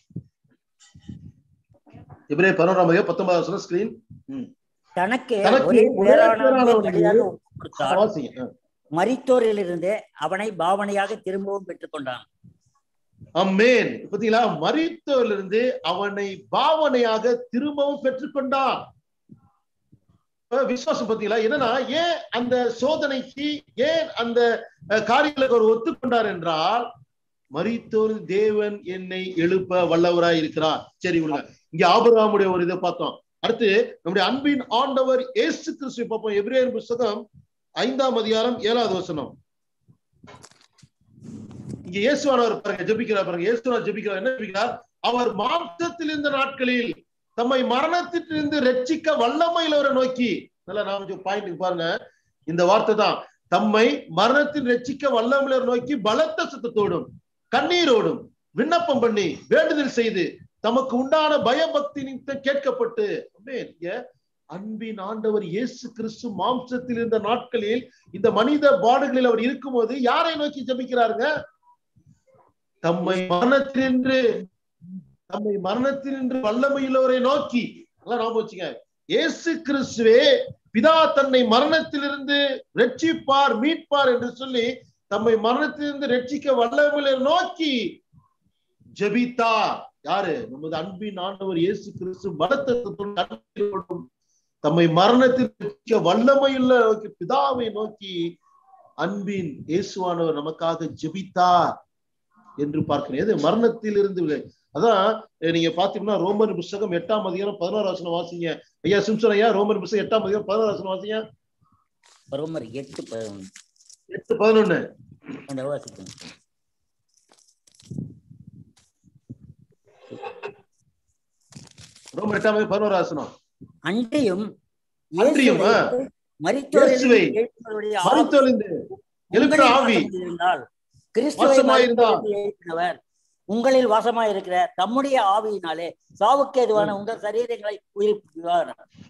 எபிரேயர் பதினோராம் அதிகாரம் பத்தொன்பதாவது வசனம் ஸ்கிரீன் தனக்கு தனக்கு ஒரே ஒரே பேரானவனை பேரானவனை பலியாக ஒப்புக் கொடுத்தார் வாசிங்க மரித்தோரிலிருந்து அவனை பாவனையாக திரும்பவும் பெற்றுக்கொண்டான் அம்மேன் பாத்தீங்களா மரித்தோரிலிருந்து அவனை பாவனையாக திரும்பவும் பெற்றுக்கொண்டான் இப்ப விசுவாசம் பாத்தீங்களா என்னன்னா ஏன் அந்த சோதனைக்கு ஏன் அந்த அஹ், காரியங்களுக்கு அவர் ஒத்துக்கொண்டார் என்றால் மரித்தோர் தேவன் என்னை எழுப்ப வல்லவராய் இருக்கிறார் சரி விடுங்க இங்க ஆபிரகாமுடைய ஒரு இதை பார்த்தோம் அடுத்து நம்முடைய அன்பின் ஆண்டவர் இயேசு கிறிஸ்து பார்ப்போம் எபிரேயர் புஸ்தகம் ஐந்தாம் அதிகாரம் ஏழாவது வசனம் இங்க இயேசுவானவர் பாருங்க ஜெபிக்கிறார் பாருங்க இயேசுவானவர் ஜெபிக்கிறார் என்ன ஜெபிக்கிறார் அவர் மாம்சத்தில் இருந்த நாட்களில் தம்மை மரணத்திலிருந்து ரட்சிக்க வல்லமையிலவரை நோக்கி நல்லா நான் கொஞ்சம் பாயிண்ட் பாருங்க இந்த வார்த்தை தான் தம்மை மரணத்தில் ரட்சிக்க வல்லமையிலர் நோக்கி பலத்த சுத்தத்தோடும் கண்ணீரோடும் விண்ணப்பம் பண்ணி வேண்டுதல் செய்து தமக்கு உண்டான பயபக்தி நிமித்தம் கேட்கப்பட்டு ஆமென். இங்க அன்பின் ஆண்டவர் இயேசு கிறிஸ்து மாம்சத்தில் இருந்த நாட்களில் இந்த மனித பாடுகளில் அவர் இருக்கும்போது யாரை நோக்கி ஜெபிக்கிறாருங்க தம்மை மரணத்தினின்று தம்மை மரணத்தினின்று வல்லமையுள்ளவரை நோக்கி நல்லா ஞாபகம் வச்சுங்க இயேசு கிறிஸ்துவே பிதா தன்னை மரணத்திலிருந்து ரட்சிப்பார் மீட்பார் என்று சொல்லி தம்மை மரணத்திலிருந்து ரட்சிக்க வல்லமையை நோக்கி ஜெபித்தார் யாரு நமது அன்பின் ஆண்டவர் இயேசு கிறிஸ்து மரணத்தோடும் தம்மை மரணத்தில் ரட்சிக்க வல்லமையுள்ள நோக்கி பிதாவை நோக்கி அன்பின் இயேசுவானவர் நமக்காக ஜெபித்தார் என்று பார்க்கிறேன் எது மரணத்தில் இருந்து விலை- அதான் அஹ், நீங்க பாத்தீங்கன்னா ரோமன் புஸ்தகம் எட்டாம் அதிகாரம் பதினோரு வசனம் வாசிங்க ஐயா சிம்சன் ஐயா ரோமன் புஸ்தகம் எட்டாம் அதிகாரம் பதினோரு வசனம் வாசிங்க ரோமர் எட்டு பதினொன்று எட்டு பதினொன்னு அந்த வாசிக்கணும் ரோமன் எட்டாம் அதிகாரம் பதினோரு வசனம் அன்றியும் அன்றியும், ஆ. மரித்தோரிலிருந்து இயேசுவை எழுப்பினவருடைய ஆவி மருத்துவலிந்து எழுப்பின உங்களில் ஆவி வாசமாயிருந்தால் கிறிஸ்துவை வாசமாயிருந்தால் மரித்தோரிலிருந்து எழுப்பினவர் உங்களில் வாசமாயிருக்கிற தம்முடைய ஆவியினாலே சாவுக்கு எதுவான உங்கள் சரீரங்களை உயிர்ப்பிப்பார்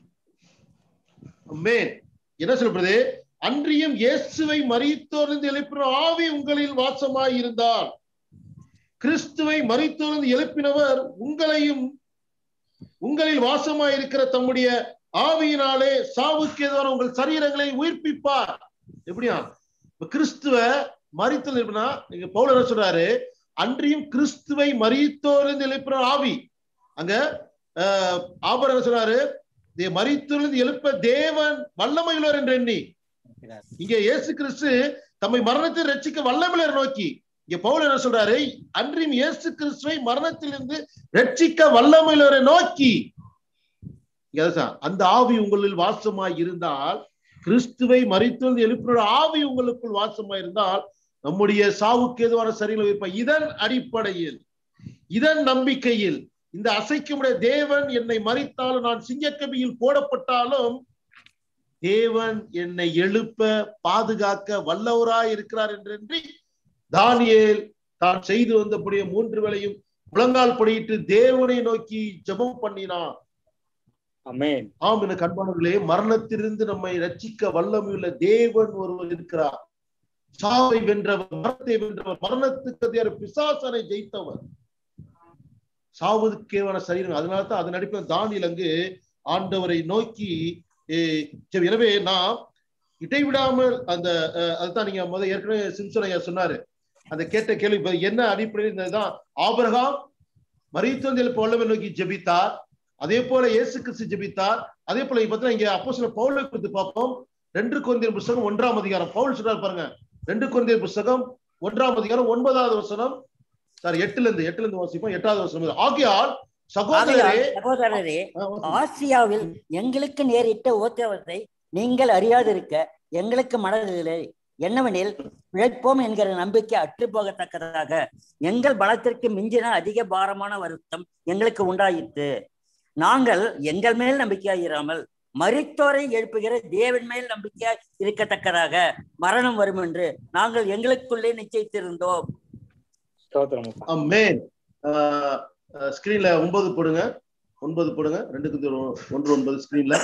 மேன் என்ன சொல்றது அன்றியும் இயேசுவை மரித்தோர்ந்து எழுப்பின ஆவி உங்களில் வாசமாய் இருந்தால் கிறிஸ்துவை மரித்தோர்ந்து எழுப்பினவர் உங்களையும் உங்களில் வாசமாய் இருக்கிற தம்முடைய ஆவியினாலே சாவுக்கு எதுவான உங்கள் சரீரங்களை உயிர்ப்பிப்பார் எப்படியா இப்ப கிறிஸ்துவ மரித்தல் எழுப்பினா நீங்க பவுல் என்ன சொல்றாரு அன்றியும் கிறிஸ்துவை மரித்தோர்ந்து எழுப்பின ஆவி அங்க ஆஹ், ஆபர் என்ன சொல்றாரு தே- மரித்தொழுந்து எழுப்ப தேவன் வல்லமையுள்ளவர் என்று எண்ணி இங்க இயேசு கிறிஸ்து தம்மை மரணத்தில் ரட்சிக்க வல்லமையுள்ளவர் நோக்கி இங்க பவுல் என்ன சொல்றாரு அன்றியும் இயேசு கிறிஸ்துவை மரணத்திலிருந்து ரட்சிக்க வல்லமையுள்ளவரை நோக்கி இங்க அதுதான், அந்த ஆவி உங்களில் வாசமாய் இருந்தால் கிறிஸ்துவை மறித்தொழுந்து எழுப்பின ஆவி உங்களுக்குள் வாசமாய் இருந்தால் நம்முடைய சாவுக்கு எதுவான சரியில் இருப்ப இதன் அடிப்படையில் இதன் நம்பிக்கையில் இந்த அசைக்குமுடைய தேவன் என்னை மறித்தாலும் நான் சிங்கக்கபியில் போடப்பட்டாலும் தேவன் என்னை எழுப்ப பாதுகாக்க வல்லவராய் இருக்கிறார் என்றென்றி தானியேல் தான் செய்து வந்தபடிய மூன்று வேளையும் முழங்கால் படியிட்டு தேவனை நோக்கி ஜெபம் பண்ணினான் அமேன் ஆம் என கண்பானவர்களே மரணத்திலிருந்து நம்மை ரட்சிக்க வல்லமையுள்ள தேவன் ஒருவர் இருக்கிறார் சாவை வென்றவர் மரணத்தை வென்றவர் மரணத்துக்கு அதிகார பிசாசனை ஜெயித்தவர் சாவதுக்கேவான சரீரம் அதனால தான் அதன் அடிப்படையில் தானியல் அங்கு ஆண்டவரை நோக்கி eh, சரி, எனவே நாம் இடைவிடாமல் அந்த அஹ், அதுதான் நீங்க முதல் ஏற்கனவே சிம்சன் ஐயா சொன்னாரு அந்த கேட்ட கேள்வி இப்ப என்ன அடிப்படையில் இருந்ததுதான் ஆபிரகாம் மரித்தொந்தில் வல்லமை நோக்கி ஜெபித்தார் அதே போல இயேசு கிறிஸ்து ஜெபித்தார் அதே போல இப்ப பார்த்தீங்கன்னா இங்க அப்போ சில பவுலை குறித்து பார்ப்போம் ரெண்டு குழந்தையர் புஸ்தகம் ஒன்றாம் அதிகாரம் பவுல் சொல்றாரு பாருங்க ரெண்டு குழந்தையர் புஸ்தகம் ஒன்றாம் அதிகாரம் ஒன்பதாவது வசனம் சாரி எட்டுல இருந்து எட்டுல இருந்து வாசிப்போம் எட்டாவது வசனம் ஆகையால் சகோதரரே ஆகையால் சகோதரரே ஆசியாவில் எங்களுக்கு நேரிட்ட உபத்திரவத்தை நீங்கள் அறியாதிருக்க எங்களுக்கு மனதில்லை என்னவெனில் பிழைப்போம் என்கிற நம்பிக்கை அற்று போகத்தக்கதாக எங்கள் பலத்திற்கு மிஞ்சின அதிக பாரமான வருத்தம் எங்களுக்கு உண்டாயிற்று நாங்கள் எங்கள் மேல் நம்பிக்கையாயிராமல் மரித்தோரை எழுப்புகிற தேவன் மேல் நம்பிக்கையாய் இருக்கத்தக்கதாக மரணம் வரும் என்று நாங்கள் எங்களுக்குள்ளே நிச்சயித்திருந்தோம் அம்மேன் ஸ்கிரீன்ல ஒன்பது போடுங்க ஒன்பது போடுங்க ரெண்டுக்கு இது ஒரு- ஒன்று ஒன்பது ஸ்கிரீன்ல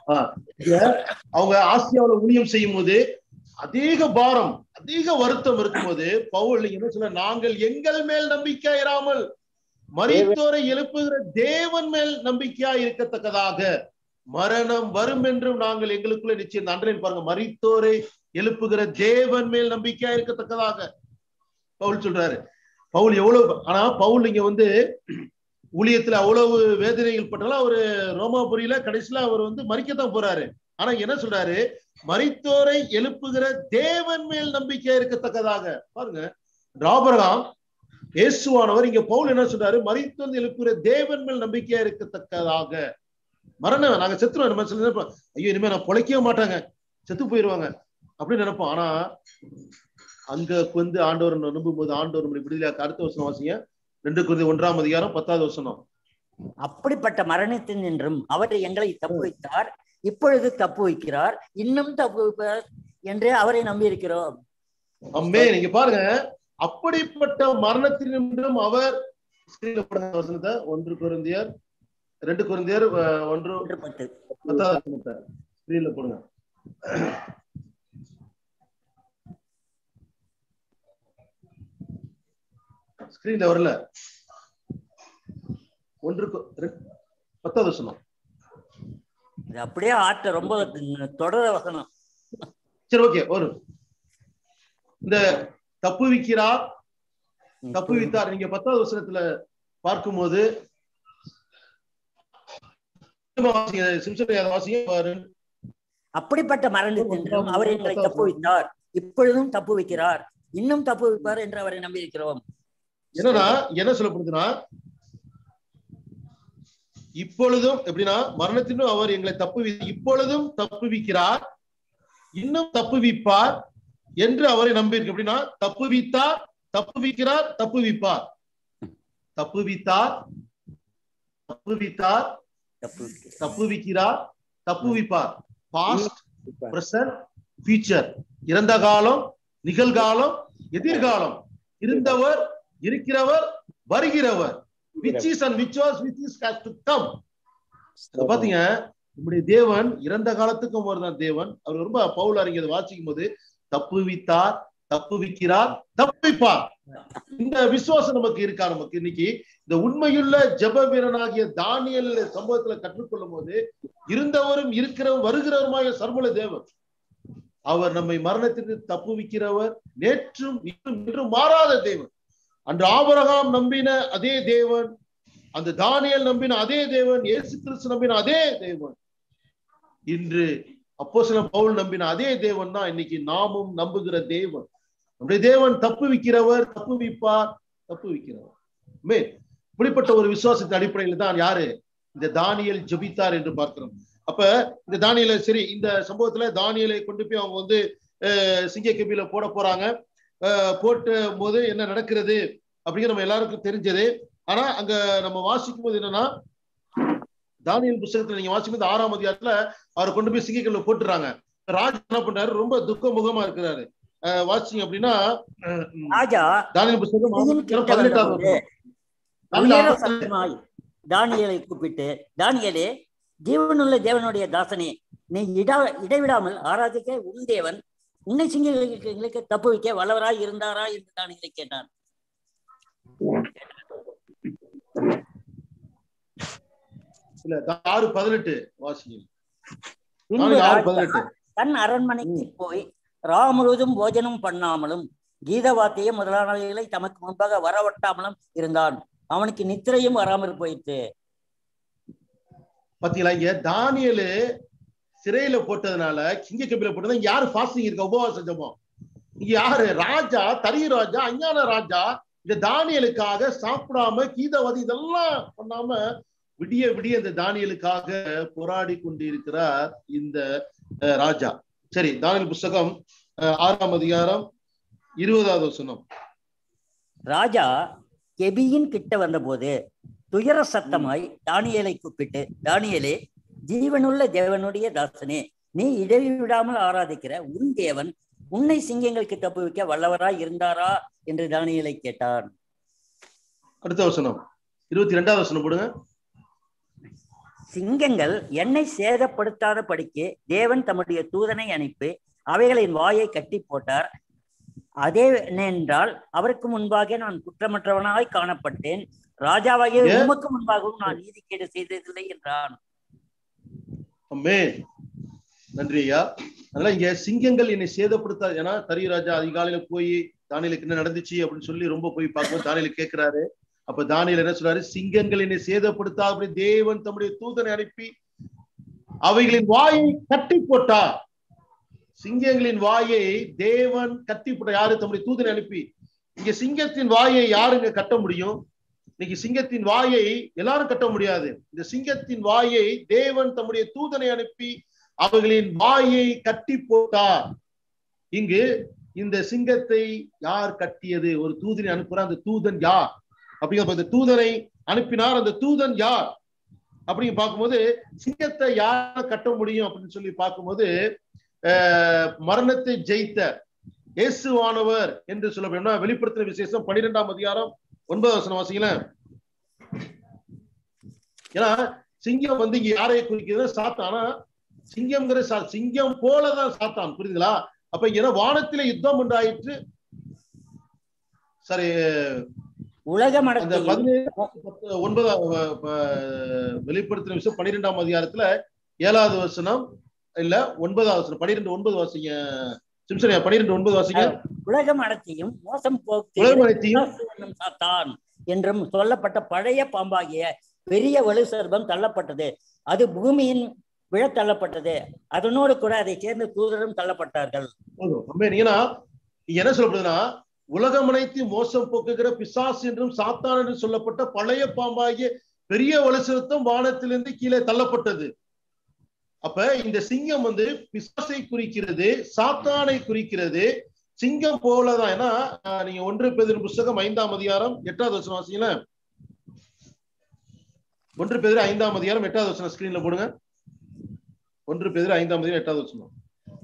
அவங்க ஆசியாவுல ஊழியம் செய்யும் போது அதிக பாரம் அதிக வருத்தம் இருக்கும்போது பவுல் என்ன சொல்ல நாங்கள் எங்கள் மேல் நம்பிக்கை இராமல் மரித்தோரை எழுப்புகிற தேவன் மேல் நம்பிக்கையா இருக்கத்தக்கதாக மரணம் வரும் என்றும் நாங்கள் எங்களுக்குள்ள நிச்சயம் அன்றைய பாருங்க மரித்தோரை எழுப்புகிற தேவன் மேல் நம்பிக்கையா இருக்கத்தக்கதாக பவுல் சொல்றாரு பவுல் எவ்வளவு ஆனா பவுல் இங்க வந்து ஊழியத்துல அவ்வளவு வேதனைகள் பட்டாலும் அவரு ரோமாபுரியில கடைசியில அவர் வந்து மறிக்கத்தான் போறாரு ஆனா என்ன சொல்றாரு மரித்தோரை எழுப்புகிற தேவன் மேல் நம்பிக்கை இருக்கத்தக்கதாக பாருங்க ராபரகாம் இயேசுவானவர் இங்க பவுல் என்ன சொல்றாரு மரித்தோர் எழுப்புகிற தேவன் மேல் நம்பிக்கையா இருக்கத்தக்கதாக மரணம் நாங்க செத்துருவோம் நம்ம சில நினைப்போம் ஐயோ இனிமே நான் பொழைக்கவே மாட்டாங்க செத்து போயிருவாங்க அப்படின்னு நினைப்போம் ஆனா அங்க வந்து ஆண்டவர் நம்பும் போது ஆண்டவர் நம்மளை விடுதலையாக்க அடுத்த வருஷம் வாசிங்க ரெண்டு குருதி ஒன்றாம் அதிகாரம் பத்தாவது வசனம் அப்படிப்பட்ட மரணத்தின் நின்றும் அவர் எங்களை தப்பு வைத்தார் இப்பொழுது தப்பு வைக்கிறார் இன்னும் தப்பு வைப்பார் என்று அவரை நம்பியிருக்கிறோம் அம்மே நீங்க பாருங்க அப்படிப்பட்ட மரணத்தினின்றும் அவர் ஸ்கிரீன்ல போடுங்க வசனத்தை ஒன்று குருந்தியர் ரெண்டு குருந்தியர் அஹ், ஒன்று ஒன்று பத்து பத்தாவது வசனத்தை ஸ்கிரீன்ல போடுங்க ஸ்கிரீன்ல வரல ஒன்று கு- ரெ- பத்தாவது வசனம் இது அப்படியே ஆற்ற ரொம்ப தொடர வசனம் சரி ஓகே வரும் இந்த தப்பு விக்கிறார் தப்பு வித்தார் நீங்க பத்தாவது வசனத்துல பார்க்கும்போது வாசிங்க, சிம்சன் அதை வாசிங்க பாரு. அப்படிப்பட்ட மரணத்தின்றும் அவர் எங்களை தப்பு வைத்தார் இப்பொழுதும் தப்பு வைக்கிறார் இன்னும் தப்பு வைப்பார் என்று அவரை நம்பியிருக்கிறோம் என்னன்னா என்ன சொல்லப்படுதுன்னா இப்பொழுதும் எப்படின்னா மரணத்தினும் அவர் எங்களை தப்பு இப்பொழுதும் தப்புவிக்கிறார் இன்னும் தப்புவிப்பார் என்று அவரை நம்பியிருக்கு எப்படின்னா தப்புவித்தார் தப்புவிக்கிறார் தப்புவிப்பார் தப்புவித்தார் தப்புவித்தார் தப்பு வைக்கிறார். தப்புவிக்கிறார் தப்புவிப்பார் பாஸ்ட் பிரசன்ட் ஃபியூச்சர் இறந்த காலம் நிகழ்காலம் எதிர்காலம் இருந்தவர் இருக்கிறவர் வருகிறவர் which is and which was which is has to come இத பாத்தீங்க நம்முடைய தேவன் இறந்த காலத்துக்கும் வருதான் தேவன் அவர் ரொம்ப பவுல் அறிஞர் வாசிக்கும் போது தப்புவித்தார் தப்புவிக்கிறார் தப்பிப்பார் இந்த விசுவாசம் நமக்கு இருக்கா நமக்கு இன்னைக்கு இந்த உண்மையுள்ள ஜெப வீரனாகிய தானியல் சம்பவத்துல கற்றுக்கொள்ளும் போது இருந்தவரும் இருக்கிறவரும் வருகிறவருமாய சர்வல தேவன் அவர் நம்மை மரணத்திற்கு தப்புவிக்கிறவர் நேற்றும் இன்றும் இன்றும் மாறாத தேவன் அன்று ஆபரகாம் நம்பின அதே தேவன் அந்த தானியல் நம்பின அதே தேவன் இயேசு கிறிஸ்து நம்பின அதே தேவன் இன்று அப்போஸ்தல பவுல் நம்பின அதே தேவன் தான் இன்னைக்கு நாமும் நம்புகிற தேவன் நம்முடைய தேவன் தப்புவிக்கிறவர் தப்புவிப்பார் தப்புவிக்கிறவர் மே இப்படிப்பட்ட ஒரு விசுவாசத்தின் அடிப்படையில் தான் யாரு இந்த தானியல் ஜெபித்தார் என்று பார்க்கிறோம் அப்ப இந்த தானியலை சரி இந்த சம்பவத்துல தானியலை கொண்டு போய் அவங்க வந்து அஹ், சிங்க கபில போட போறாங்க அஹ், போட்ட போது என்ன நடக்கிறது அப்படிங்கிற நம்ம எல்லாருக்கும் தெரிஞ்சது ஆனா அங்க நம்ம வாசிக்கும் போது என்னன்னா தானியல் புஸ்தகத்துல நீங்க வாசிக்கும் போது ஆறாம் அதிகாரத்துல அவரை கொண்டு போய் சிங்கிக்கல்ல போட்டுறாங்க ராஜா என்ன பண்றாரு ரொம்ப துக்க முகமா இருக்கிறாரு அஹ் வாசிங்க அப்படின்னா அஹ் உம், ராஜா தானியல் புஸ்தகம் ஆறாம் தீயின் அதிகாரம் கிட்ட பதினெட்டாவது வந்தபோது வசனம். உயர தானியேல் சத்தமாய் தானியேலை கூப்பிட்டு தானியேலே ஜீவனுள்ள தேவனுடைய தாசனே நீ இடா இடைவிடாமல் ஆராதிக்க உன் தேவன் உன்னை சிங்கங்களுக்கு தப்பு வைக்க வல்லவராய் இருந்தாரா என்று தானியலை கேட்டான் இல்ல ஆறு பதினெட்டு வாசிங்க பின்பு தானியேல் ஆறு ராஜா பதினெட்டு தன் அரண்மனைக்கு போய் ரா முழுவதும் போஜனம் பண்ணாமலும் கீத வாத்தியம் முதலானவைகளை தமக்கு முன்பாக வரவட்டாமலும் இருந்தான் அவனுக்கு நித்திரையும் வராமல் போயிற்று பாத்தீங்களா இங்க தானியலு சிறையில போட்டதுனால கிங்க கபில போட்டது இங்க யாரு ஃபாஸ்டிங் இருக்க உபவாச ஜபம் இங்க யாரு ராஜா தரி ராஜா அஞ்ஞான ராஜா இந்த தானியலுக்காக சாப்பிடாம கீதவாதி இதெல்லாம் பண்ணாம விடிய விடிய இந்த தானியலுக்காக போராடி கொண்டிருக்கிறார் இந்த அஹ், ராஜா சரி தானியல் புஸ்தகம் அஹ், ஆறாம் அதிகாரம் இருபதாவது வசனம் ராஜா கெபியின் கிட்ட வந்தபோது துயர சத்தமாய் தானியேலை கூப்பிட்டு தானியேலே ஜீவனுள்ள தேவனுடைய தாசனே நீ இடைவிடாமல் ஆராதிக்கிற உன் தேவன் உன்னை சிங்கங்களுக்கு தப்பு வைக்க வல்லவராய் இருந்தாரா என்று தானியேலை கேட்டான் அடுத்த வசனம் இருபத்தி ரெண்டாவது வசனம் போடுங்க சிங்கங்கள் என்னை சேதப்படுத்தாத படிக்கு தேவன் தம்முடைய தூதனை அனுப்பி அவைகளின் வாயை கட்டி போட்டார் அதே என்றால் அவருக்கு முன்பாக நான் குற்றமற்றவனாய் காணப்பட்டேன் ராஜாவாகிய ஏன்? உமக்கு முன்பாகவும் நான் நீதிக்கேடு செய்ததில்லை என்றான் அம்மே நன்றி ஐயா அதனால இங்க சிங்கங்கள் என்னை சேதப்படுத்தாது ஏன்னா தரி ராஜா அதிகாலையில போய் தானியலுக்கு என்ன நடந்துச்சு அப்படின்னு சொல்லி ரொம்ப போய் பார்க்கும்போது தானியல் கேட்கிறாரு அப்ப தானியல் என்ன சொல்றாரு சிங்கங்கள் என்னை சேதப்படுத்தா அப்படி தேவன் தம்முடைய தூதனை அனுப்பி அவைகளின் வாயை கட்டி போட்டா சிங்கங்களின் வாயை தேவன் கட்டி போட்ட யாரு தம்முடைய தூதனை அனுப்பி இங்க சிங்கத்தின் வாயை யாருங்க கட்ட முடியும் இன்னைக்கு சிங்கத்தின் வாயை எல்லாரும் கட்ட முடியாது இந்த சிங்கத்தின் வாயை தேவன் தம்முடைய தூதனை அனுப்பி அவர்களின் வாயை கட்டி போட்டார் இங்கு இந்த சிங்கத்தை யார் கட்டியது ஒரு தூதனை அனுப்புறார் அந்த தூதன் யார் அப்படிங்கிற இந்த தூதனை அனுப்பினார் அந்த தூதன் யார் அப்படின்னு பார்க்கும்போது சிங்கத்தை யார் கட்ட முடியும் அப்படின்னு சொல்லி பார்க்கும்போது அஹ், மரணத்தை ஜெயித்த இயேசுவானவர் என்று சொல்லப்படும்னா வெளிப்படுத்தின விசேஷம் பன்னிரெண்டாம் அதிகாரம் ஒன்பதாம் வசனம் வாசிங்களேன் ஏன்னா சிங்கம் வந்து இங்க யாரை குறிக்கிறது சாத்தான் ஆனா சிங்கம்ங்கிற சா- சிங்கம் போலதான் சாத்தான் புரியுதுங்களா அப்ப இங்க என்ன வானத்திலே யுத்தம் உண்டாயிற்று சரி உலக அந்த மடத்தையும் பதினேழு பத்து- ஒன்பதாம் அஹ், அஹ், வெளிப்படுத்தின விஷயம் பன்னிரெண்டாம் அதிகாரத்துல ஏழாவது வசனம் இல்ல ஒன்பதாவது வசனம் பன்னிரெண்டு ஒன்பது வாசிங்க சிம்சனியா பன்னிரெண்டு ஒன்பது வாசிங்க உலக மடத்தையும் மோசம் போக்கு உலகம் அனைத்தையும் என்னும் சாத்தான் என்றும் சொல்லப்பட்ட பழைய பாம்பாகிய பெரிய வலு சர்பம் தள்ளப்பட்டது அது பூமியின் விழ தள்ளப்பட்டது அதனோடு கூட அதை சேர்ந்த தூதரும் தள்ளப்பட்டார்கள் போதும். அமேன். ஏன்னா இங்க என்ன சொல்லப்படுதுன்னா உலகம் அனைத்தையும் மோசம் போக்குகிற பிசாஸ் என்றும் சாத்தான் என்று சொல்லப்பட்ட பழைய பாம்பாகிய பெரிய வலுசருத்தம் வானத்திலிருந்து கீழே தள்ளப்பட்டது அப்ப இந்த சிங்கம் வந்து பிசாசை குறிக்கிறது சாத்தானை குறிக்கிறது சிங்கம் போலதான் ஏன்னா ஆஹ், நீங்க ஒன்று பேதின் புஸ்தகம் ஐந்தாம் அதிகாரம் எட்டாவது வசனம் வாசிங்களேன் ஒன்று பேதிர் ஐந்தாம் அதிகாரம் எட்டாவது வசனம் ஸ்கிரீன்ல போடுங்க ஒன்று பேதிர் ஐந்தாம் அதிகாரம் எட்டாவது வசனம்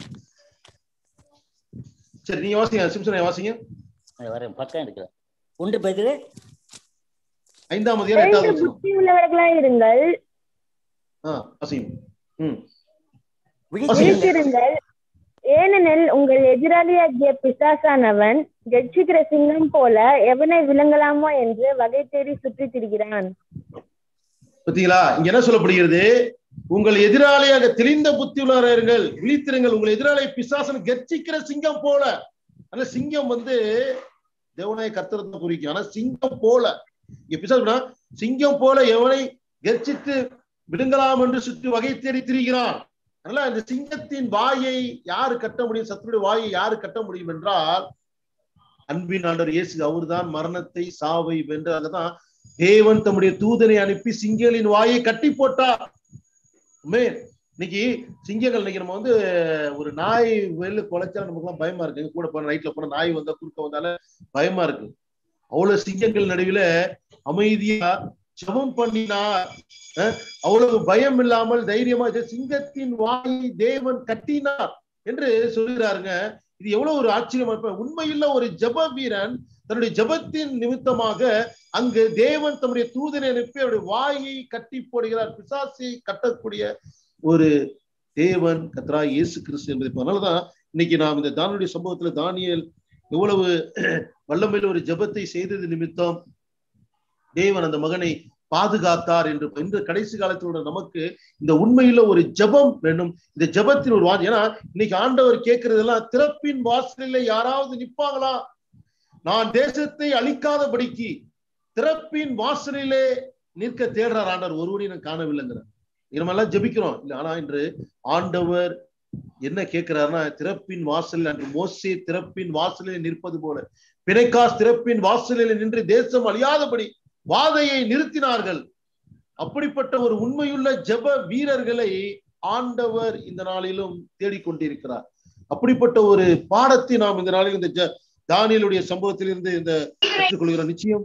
சரி நீங்க வாசிங்க சிம்சனை வாசிங்க அது வர பக்கம் எடுக்கல ஒன்று பெதிரு ஐந்தாம் அதிகாரம் எட்டாவது எழுந்து வசனம் புத்தி உள்ளவர்களாய் இருங்கள் ஆ வாசிங்க ம் விழித்திருங்கள் விழித்திருங்கள் ஏனெனில் உங்கள் எதிராளியாகிய பிசாசானவன் கட்சிக்கிற சிங்கம் போல எவனை விளங்கலாமோ என்று வகை தேடி சுற்றித் திரிகிறான் பாத்தீங்களா இங்க என்ன சொல்லப்படுகிறது உங்கள் எதிராளியாக தெளிந்த புத்தி உள்ளவர்கள் விழித்திருங்கள் உங்கள் எதிராளி பிசாசன் கர்ச்சிக்கிற சிங்கம் போல ஆனா சிங்கம் வந்து தேவனாய கர்த்தரத்தை குறிக்கும் ஆனா சிங்கம் போல இங்க பிசாசுனா சிங்கம் போல எவனை கர்ச்சித்து விடுங்கலாம் என்று சுற்றி வகை தேடி திரிகிறான் அதனால இந்த சிங்கத்தின் வாயை யாரு கட்ட முடியும் சத்துருடைய வாயை யாரு கட்ட முடியும் என்றால் அன்பின் ஆண்டவர் இயேசு அவர்தான் மரணத்தை சாவை வென்றதாக தேவன் தம்முடைய தூதனை அனுப்பி சிங்கங்களின் வாயை கட்டி போட்டார் உண்மையே. இன்னைக்கு சிங்கங்கள் இன்னைக்கு நம்ம வந்து ஒரு நாய் வெளில குலைச்சா நமக்கு எல்லாம் பயமா இருக்கு எங்க கூட போன நைட்ல போன நாய் வந்தா குறுக்க வந்தால பயமா இருக்கு அவ்வளவு சிங்கங்கள் நடுவில் அமைதியா ஜெபம் பண்ணினார் அஹ், அவ்வளவு பயம் இல்லாமல் தைரியமா ஜெ- சிங்கத்தின் வாயை தேவன் கட்டினார் என்று சொல்கிறாருங்க இது எவ்வளவு ஒரு ஆச்சரியமா இருப்ப உண்மையுள்ள ஒரு ஜெப வீரன் தன்னுடைய ஜெபத்தின் நிமித்தமாக அங்கு தேவன் தம்முடைய தூதனை அனுப்பி அவருடைய வாயை கட்டி போடுகிறார் பிசாசை கட்டக்கூடிய ஒரு தேவன் கத்ரா இயேசு கிறிஸ்து என்பதை அதனாலதான் இன்னைக்கு நாம் இந்த தானுடைய சம்பவத்துல தானியல் எவ்வளவு வல்லமையில் ஒரு ஜெபத்தை செய்தது நிமித்தம் தேவன் அந்த மகனை பாதுகாத்தார் என்று இந்த கடைசி காலத்தோட நமக்கு இந்த உண்மையில ஒரு ஜெபம் வேண்டும் இந்த ஜெபத்தின் ஒரு வாதி ஏன்னா இன்னைக்கு ஆண்டவர் கேட்கறதெல்லாம் திறப்பின் வாசலில் யாராவது நிப்பாங்களா நான் தேசத்தை அழிக்காதபடிக்கு திறப்பின் வாசலிலே நிற்க தேடுறார் ஆண்டவர் ஒருவரையும் நான் காணவில்லைங்கிறார் நம்ம எல்லாம் ஜெபிக்கிறோம் இல்ல ஆனா இன்று ஆண்டவர் என்ன கேட்கிறாருன்னா திறப்பின் வாசலில் அன்று மோசே திறப்பின் வாசலில் நிற்பது போல பிணைக்காஸ் திறப்பின் வாசலில் நின்று தேசம் அழியாதபடி வாதையை நிறுத்தினார்கள் அப்படிப்பட்ட ஒரு உண்மையுள்ள ஜெப வீரர்களை ஆண்டவர் இந்த நாளிலும் தேடிக்கொண்டிருக்கிறார் அப்படிப்பட்ட ஒரு பாடத்தை நாம் இந்த நாளில் இந்த ஜ- தானியேலுடைய சம்பவத்திலிருந்து இந்த கற்றுக்கொள்கிறோம் நிச்சயம்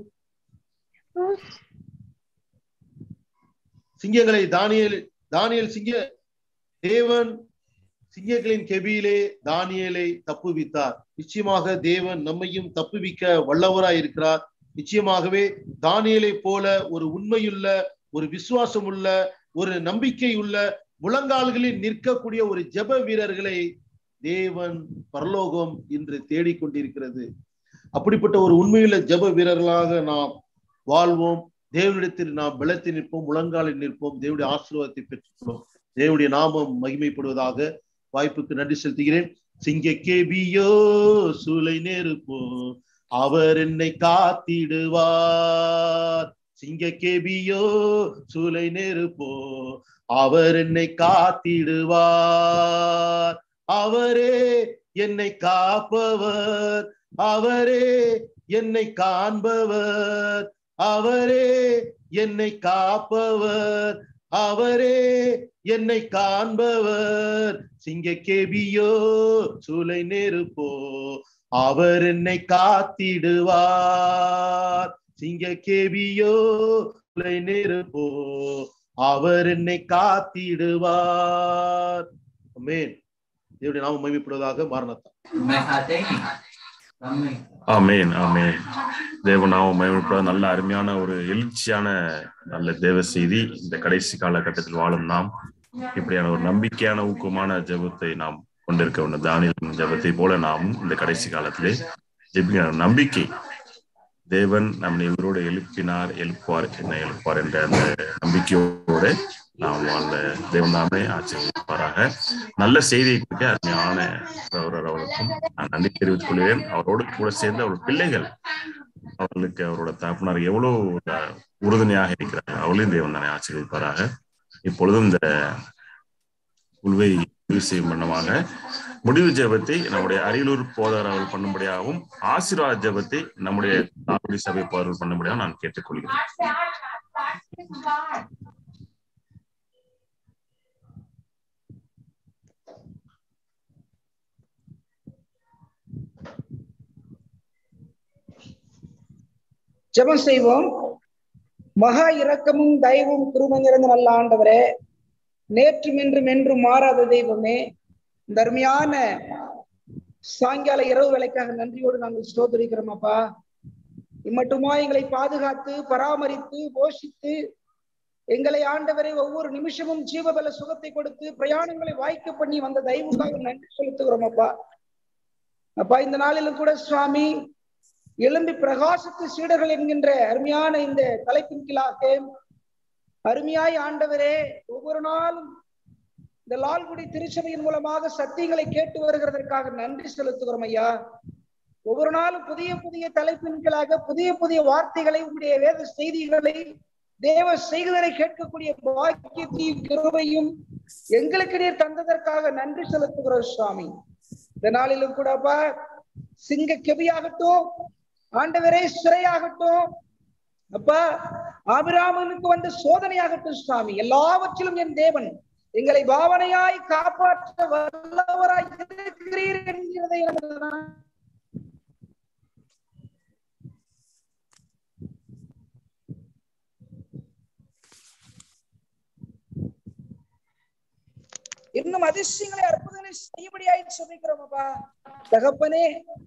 சிங்கங்களை தானியேல் தானியேல் சிங்க தேவன் சிங்கங்களின் கெபியிலே தானியேலை தப்புவித்தார் நிச்சயமாக தேவன் நம்மையும் தப்புவிக்க வல்லவராய் இருக்கிறார் நிச்சயமாகவே தானியேலை போல ஒரு உண்மையுள்ள ஒரு விசுவாசம் உள்ள ஒரு நம்பிக்கை உள்ள முழங்கால்களில் நிற்கக்கூடிய ஒரு ஜெப வீரர்களை தேவன் பரலோகம் இன்று தேடிக்கொண்டிருக்கிறது அப்படிப்பட்ட ஒரு உண்மையுள்ள ஜெப வீரர்களாக நாம் வாழ்வோம் தேவனிடத்தில் நாம் பலத்தை நிற்போம் முழங்காலில் நிற்போம் தேவனுடைய ஆசீர்வாதத்தை பெற்றுக்கொள்வோம் தேவனுடைய நாமம் மகிமைப்படுவதாக வாய்ப்புக்கு நன்றி செலுத்துகிறேன் சிங்க கேபியோ சூளை நெருப்போ அவர் என்னை காத்திடுவார் சிங்க கேபியோ சூளை நெருப்போ அவர் என்னை காத்திடுவார் அவரே என்னை காப்பவர் அவரே என்னை காண்பவர் அவரே என்னை காப்பவர் அவரே என்னை காண்பவர் சிங்க கேபியோ சூளை நெருப்போ அவர் என்னை காத்திடுவார் சிங்க கேபியோ சூளை நெருப்போ அவர் என்னை காத்திடுவார் ஆமென் தேவனுடைய நாமம் மகிமைப்படுவதாக மாரணத்தா ஆமேன் ஆமேன் தேவனாவும் மகிமைப்பட நல்ல அருமையான ஒரு எழுச்சியான நல்ல தேவ செய்தி இந்த கடைசி காலகட்டத்தில் வாழும் நாம் இப்படியான ஒரு நம்பிக்கையான ஊக்கமான ஜெபத்தை நாம் கொண்டிருக்க வேண்டும் தானியல் ஜெபத்தை போல நாமும் இந்த கடைசி காலத்திலே ஜெபிக்கிற நம்பிக்கை தேவன் நம்மை இவரோடு எழுப்பினார் எழுப்புவார் என்ன எழுப்புவார் என்ற அந்த நம்பிக்கையோடு நாம் அந்த தேவன் நாமே ஆச்சரியப்பாராக நல்ல செய்தியை கொடுக்க அருமையான சகோதரர் அவர்களுக்கும் நான் நன்றி தெரிவித்துக் கொள்கிறேன் அவரோடு கூட சேர்ந்து அவர் பிள்ளைகள் அவர்களுக்கு அவரோட தகப்பனார் எவ்வளவு அஹ், உறுதுணையாக இருக்கிறார்கள் அவர்களையும் தேவன் தானே ஆச்சரியப்பாராக இப்பொழுதும் இந்த உள்வை முடிவு செய்யும் வண்ணமாக முடிவு ஜெபத்தை நம்முடைய அரியலூர் போதார் அவர்கள் பண்ணும்படியாகவும் ஆசீர்வாத ஜெபத்தை நம்முடைய நாகுடி சபை போதர்கள் பண்ணும்படியாகவும் நான் கேட்டுக்கொள்கிறேன் ஜெபம் செய்வோம் மகா இரக்கமும் தயவும் குருமம் நிறைந்த நல்ல ஆண்டவரே நேற்றும் இன்றும் என்றும் மாறாத தெய்வமே இந்த அருமையான சாயங்கால இரவு வேலைக்காக நன்றியோடு நாங்கள் ஸ்தோத்தரிக்கிறோம் அப்பா இம்மட்டுமா எங்களை பாதுகாத்து பராமரித்து போஷித்து எங்களை ஆண்டவரை ஒவ்வொரு நிமிஷமும் ஜீவபல சுகத்தை கொடுத்து பிரயாணங்களை வாய்க்க பண்ணி வந்த தெய்வக்காக நன்றி செலுத்துகிறோம் அப்பா அப்பா இந்த நாளிலும் கூட சுவாமி எழும்பி பிரகாசித்து சீடர்கள் என்கின்ற அருமையான இந்த தலைப்பின் கீழாக அருமையாய் ஆண்டவரே ஒவ்வொரு நாளும் இந்த லால்குடி திருச்சபையின் மூலமாக சத்தியங்களை கேட்டு வருகிறதற்காக நன்றி செலுத்துகிறோம் ஐயா ஒவ்வொரு நாளும் புதிய புதிய தலைப்பின் கீழாக புதிய புதிய வார்த்தைகளை உங்களுடைய வேத செய்திகளை தேவ செய்திகளை கேட்கக்கூடிய பாக்கியத்தையும் கிருபையும் எங்களுக்கு நீர் தந்ததற்காக நன்றி செலுத்துகிறோம் சுவாமி இந்த நாளிலும் கூடப்பா சிங்க கெபியாகட்டும் ஆண்டவரே சிறையாகட்டும் அப்பா ஆபிராமனுக்கு வந்த சோதனையாகட்டும் சுவாமி எல்லாவற்றிலும் என் தேவன் எங்களை பாவனையாய் காப்பாற்ற வல்லவராய் இருக்கிறீர் என்கிறதை எனக்கு நான் இன்னும் அதிசயங்களை அற்புதங்களை செய்யும்படியாய் சொல்லிக்கிறோம் அப்பா தகப்பனே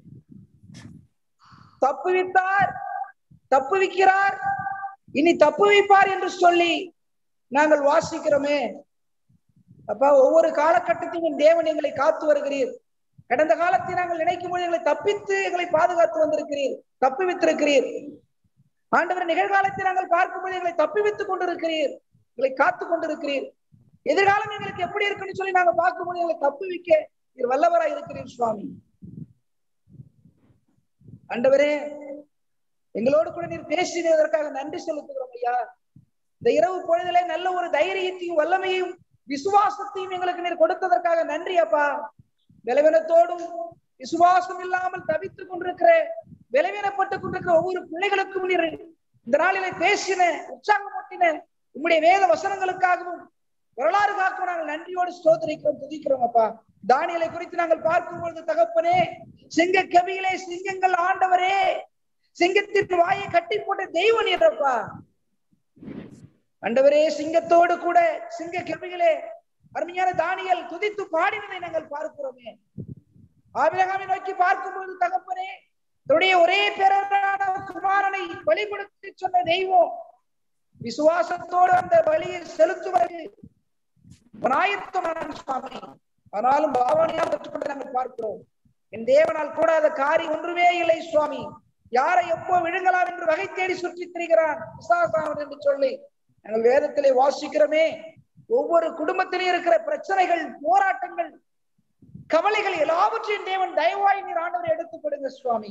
தப்புவித்தார் தப்புவிக்கிறார் இனி தப்புவிப்பார் என்று சொல்லி நாங்கள் வாசிக்கிறோமே அப்பா ஒவ்வொரு காலகட்டத்திலும் தேவன் எங்களை காத்து வருகிறீர் கடந்த காலத்தை நாங்கள் நினைக்கும் போது எங்களை தப்பித்து எங்களை பாதுகாத்து வந்திருக்கிறீர் தப்புவித்திருக்கிறீர் ஆண்டவர் நிகழ்காலத்தை நாங்கள் பார்க்கும்போது எங்களை தப்புவித்துக் கொண்டிருக்கிறீர் எங்களை காத்து கொண்டிருக்கிறீர் எதிர்காலம் எங்களுக்கு எப்படி இருக்குன்னு சொல்லி நாங்க பார்க்கும்போது எங்களை தப்புவிக்க நீர் வல்லவராய் இருக்கிறீர் சுவாமி ஆண்டவரே எங்களோடு கூட நீர் பேசினதற்காக நன்றி செலுத்துகிறோம் ஐயா இந்த இரவு பொழுதிலே நல்ல ஒரு தைரியத்தையும் வல்லமையும் விசுவாசத்தையும் எங்களுக்கு நீர் கொடுத்ததற்காக நன்றி அப்பா பலவீனத்தோடும் விசுவாசம் இல்லாமல் தவித்துக் கொண்டிருக்கிற பலவீனப்பட்டுக் கொண்டிருக்கிற ஒவ்வொரு பிள்ளைகளுக்கும் நீர் இந்த நாளிலே பேசின உற்சாகமூட்டின உம்முடைய வேத வசனங்களுக்காகவும் வரலாறு காக்கும் நாங்கள் நன்றியோடு ஸ்தோத்திரிக்கிறோம் துதிக்கிறோம் அப்பா தானியலை குறித்து நாங்கள் பார்க்கும் பொழுது தகப்பனே சிங்க கவியிலே சிங்கங்கள் ஆண்டவரே சிங்கத்தின் வாயை கட்டி போட்ட தெய்வ நீரப்பா ஆண்டவரே சிங்கத்தோடு கூட சிங்க கவிகளே அருமையான தானியல் துதித்து பாடினதை நாங்கள் பார்க்கிறோமே ஆபிரகாமை நோக்கி பார்க்கும்போது தகப்பனே தன்னுடைய ஒரே பிறரான குமாரனை பலி கொடுத்து சொன்ன தெய்வம் விசுவாசத்தோடு அந்த பலியை செலுத்துவது ஆயத்தமான சுவாமி ஆனாலும் பாவனையால் பெற்றுக்கொண்டு நாங்கள் பார்க்கிறோம் என் தேவனால் கூடாத காரியம் ஒன்றுமே இல்லை சுவாமி யாரை எப்போ விழுங்கலாம் என்று வகை தேடி சுற்றி திரிகிறான் விசாசாமன் என்று சொல்லி நாங்கள் வேதத்திலே வாசிக்கிறோமே ஒவ்வொரு குடும்பத்திலே இருக்கிற பிரச்சனைகள் போராட்டங்கள் கவலைகள் எல்லாவற்றையும் தேவன் தயவாய் நீர் ஆண்டவரை எடுத்துக் கொடுங்க சுவாமி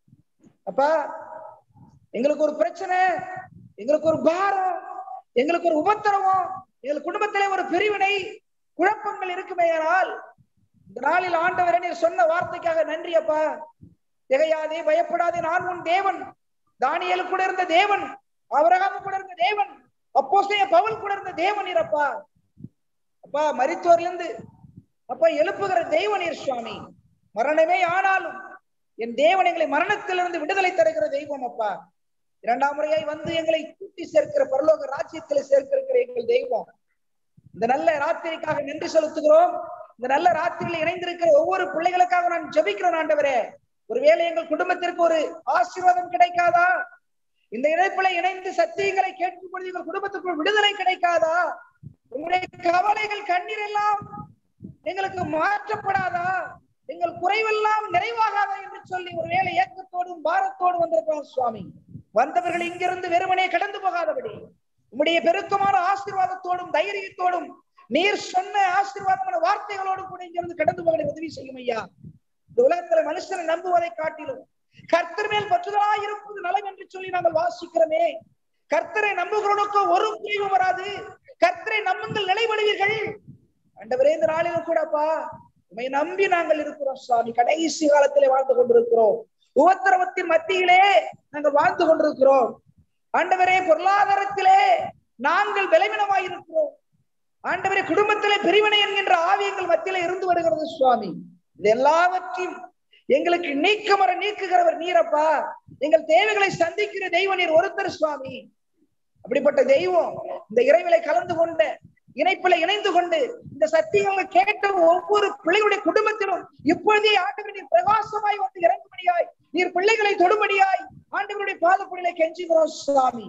அப்பா எங்களுக்கு ஒரு பிரச்சனை எங்களுக்கு ஒரு பாரம் எங்களுக்கு ஒரு உபத்திரவம் எங்கள் குடும்பத்திலே ஒரு பிரிவினை குழப்பங்கள் இருக்குமேயானால் இந்த நாளில் ஆண்டவரே நீர் சொன்ன வார்த்தைக்காக நன்றி அப்பா திகையாதே பயப்படாதே நான் உன் தேவன் தானியலு கூட இருந்த தேவன் அவரகாம கூட இருந்த தேவன் அப்போஸ்தய பவுல் கூட இருந்த தேவன் நீரப்பா அப்பா மரித்தோர்ல இருந்து அப்பா எழுப்புகிற தெய்வ நீர் சுவாமி மரணமே ஆனாலும் என் தேவன் எங்களை மரணத்திலிருந்து விடுதலை தருகிற தெய்வம் அப்பா இரண்டாம் முறையாய் வந்து எங்களை கூட்டி சேர்க்கிற பரலோக ராஜ்யத்தில் சேர்க்கிற எங்கள் தெய்வம் இந்த நல்ல ராத்திரிக்காக நன்றி செலுத்துகிறோம் இந்த நல்ல ராத்திரியில் இணைந்திருக்கிற ஒவ்வொரு பிள்ளைகளுக்காக நான் ஜெபிக்கிறேன் ஆண்டவரே ஒருவேளை எங்கள் குடும்பத்திற்கு ஒரு ஆசீர்வாதம் கிடைக்காதா இந்த இணைப்புல இணைந்து சத்தியங்களை கேட்கும் பொழுது எங்கள் குடும்பத்துக்குள் விடுதலை கிடைக்காதா உங்களுடைய கவலைகள் கண்ணீர் எல்லாம் எங்களுக்கு மாற்றப்படாதா எங்கள் குறைவெல்லாம் நிறைவாகாதா என்று சொல்லி ஒருவேளை ஏக்கத்தோடும் பாரத்தோடும் வந்திருக்கிறோம் சுவாமி வந்தவர்கள் இங்கிருந்து வெறுமனே கடந்து போகாதபடி உம்முடைய பெருக்கமான ஆசீர்வாதத்தோடும் தைரியத்தோடும் நீர் சொன்ன ஆசீர்வாதமான வார்த்தைகளோடு கூட இங்கிருந்து கடந்து போக உதவி செய்யும் ஐயா இந்த உலகத்துல மனுஷனை நம்புவதை காட்டிலும் கர்த்தர் மேல் பற்றுதலா இருப்பது நலம் என்று சொல்லி நாங்கள் வாசிக்கிறோமே கர்த்தரை நம்புகிறவனுக்கு ஒரு குறைவு வராது கர்த்தரை நம்புங்கள் நிலைபடுவீர்கள் ஆண்டவரே இந்த நாளிலும் கூடப்பா உண்மை நம்பி நாங்கள் இருக்கிறோம் சுவாமி கடைசி காலத்திலே வாழ்ந்து கொண்டிருக்கிறோம் உபத்திரவத்தின் மத்தியிலே நாங்கள் வாழ்ந்து கொண்டிருக்கிறோம் ஆண்டவரே பொருளாதாரத்திலே நாங்கள் பலவீனமாய் இருக்கிறோம் ஆண்டவரே குடும்பத்திலே பிரிவினை என்கின்ற ஆவி எங்கள் மத்தியில இருந்து வருகிறது சுவாமி இது எல்லாவற்றையும் எங்களுக்கு நீக்கமர நீக்குகிறவர் நீரப்பா எங்கள் தேவைகளை சந்திக்கிற தெய்வ நீர் ஒருத்தர் சுவாமி அப்படிப்பட்ட தெய்வம் இந்த இறைவிலை கலந்து கொண்ட இணைப்புல இணைந்து கொண்டு இந்த சத்தியங்களை கேட்ட ஒவ்வொரு பிள்ளைகளுடைய குடும்பத்திலும் இப்பொழுதே ஆண்டவர் நீர் பிரகாசமாய் வந்து இறங்கும்படியாய் நீர் பிள்ளைகளை தொடும்படியாய் ஆண்டவருடைய பாதப்படியில கெஞ்சுகிறோம் சுவாமி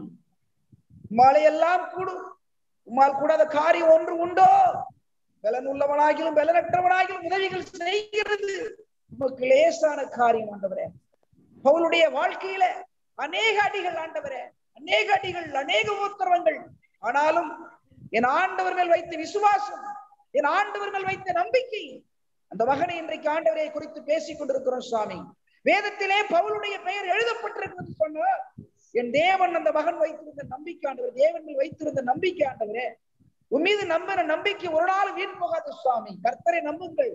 மழையெல்லாம் கூடும் உம்மால் கூடாத காரியம் ஒன்று உண்டோ பலன் உள்ளவனாகிலும் பலனற்றவனாகிலும் உதவிகள் செய்கிறது உமக்கு லேசான காரியம் ஆண்டவரே பவுலுடைய வாழ்க்கையில அநேக அடிகள் ஆண்டவரே அநேக அடிகள் அநேக உத்தரவங்கள் ஆனாலும் என் ஆண்டவர் மேல் வைத்த விசுவாசம் என் ஆண்டவர் மேல் வைத்த நம்பிக்கை அந்த மகனை இன்றைக்கு ஆண்டவரை குறித்து பேசிக் கொண்டிருக்கிறோம் சுவாமி வேதத்திலே பவுலுடைய பெயர் எழுதப்பட்டிருக்கிறது சொன்ன என் தேவன் அந்த மகன் வைத்திருந்த நம்பிக்கை ஆண்டவர் தேவன் மேல் வைத்திருந்த நம்பிக்கை ஆண்டவரே உன் மீது நம்புற நம்பிக்கை ஒரு நாள் வீண் போகாத சுவாமி கர்த்தரை நம்புங்கள்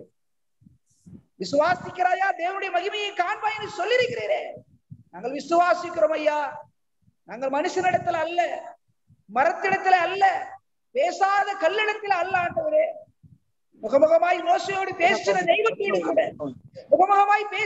விசுவாசிக்கிறாயா தேவனுடைய மகிமையை காண்பாயின்னு சொல்லியிருக்கிறீரே நாங்கள் விசுவாசிக்கிறோம் ஐயா நாங்கள் மனுஷனிடத்துல அல்ல மரத்திடத்துல அல்ல பேசாத கல்லிடத்துல அல்ல ஆண்டவரே முகமுகமாய் மோசையோடு பேசின தெய்வத்தோடு கூட முகமுகமாய்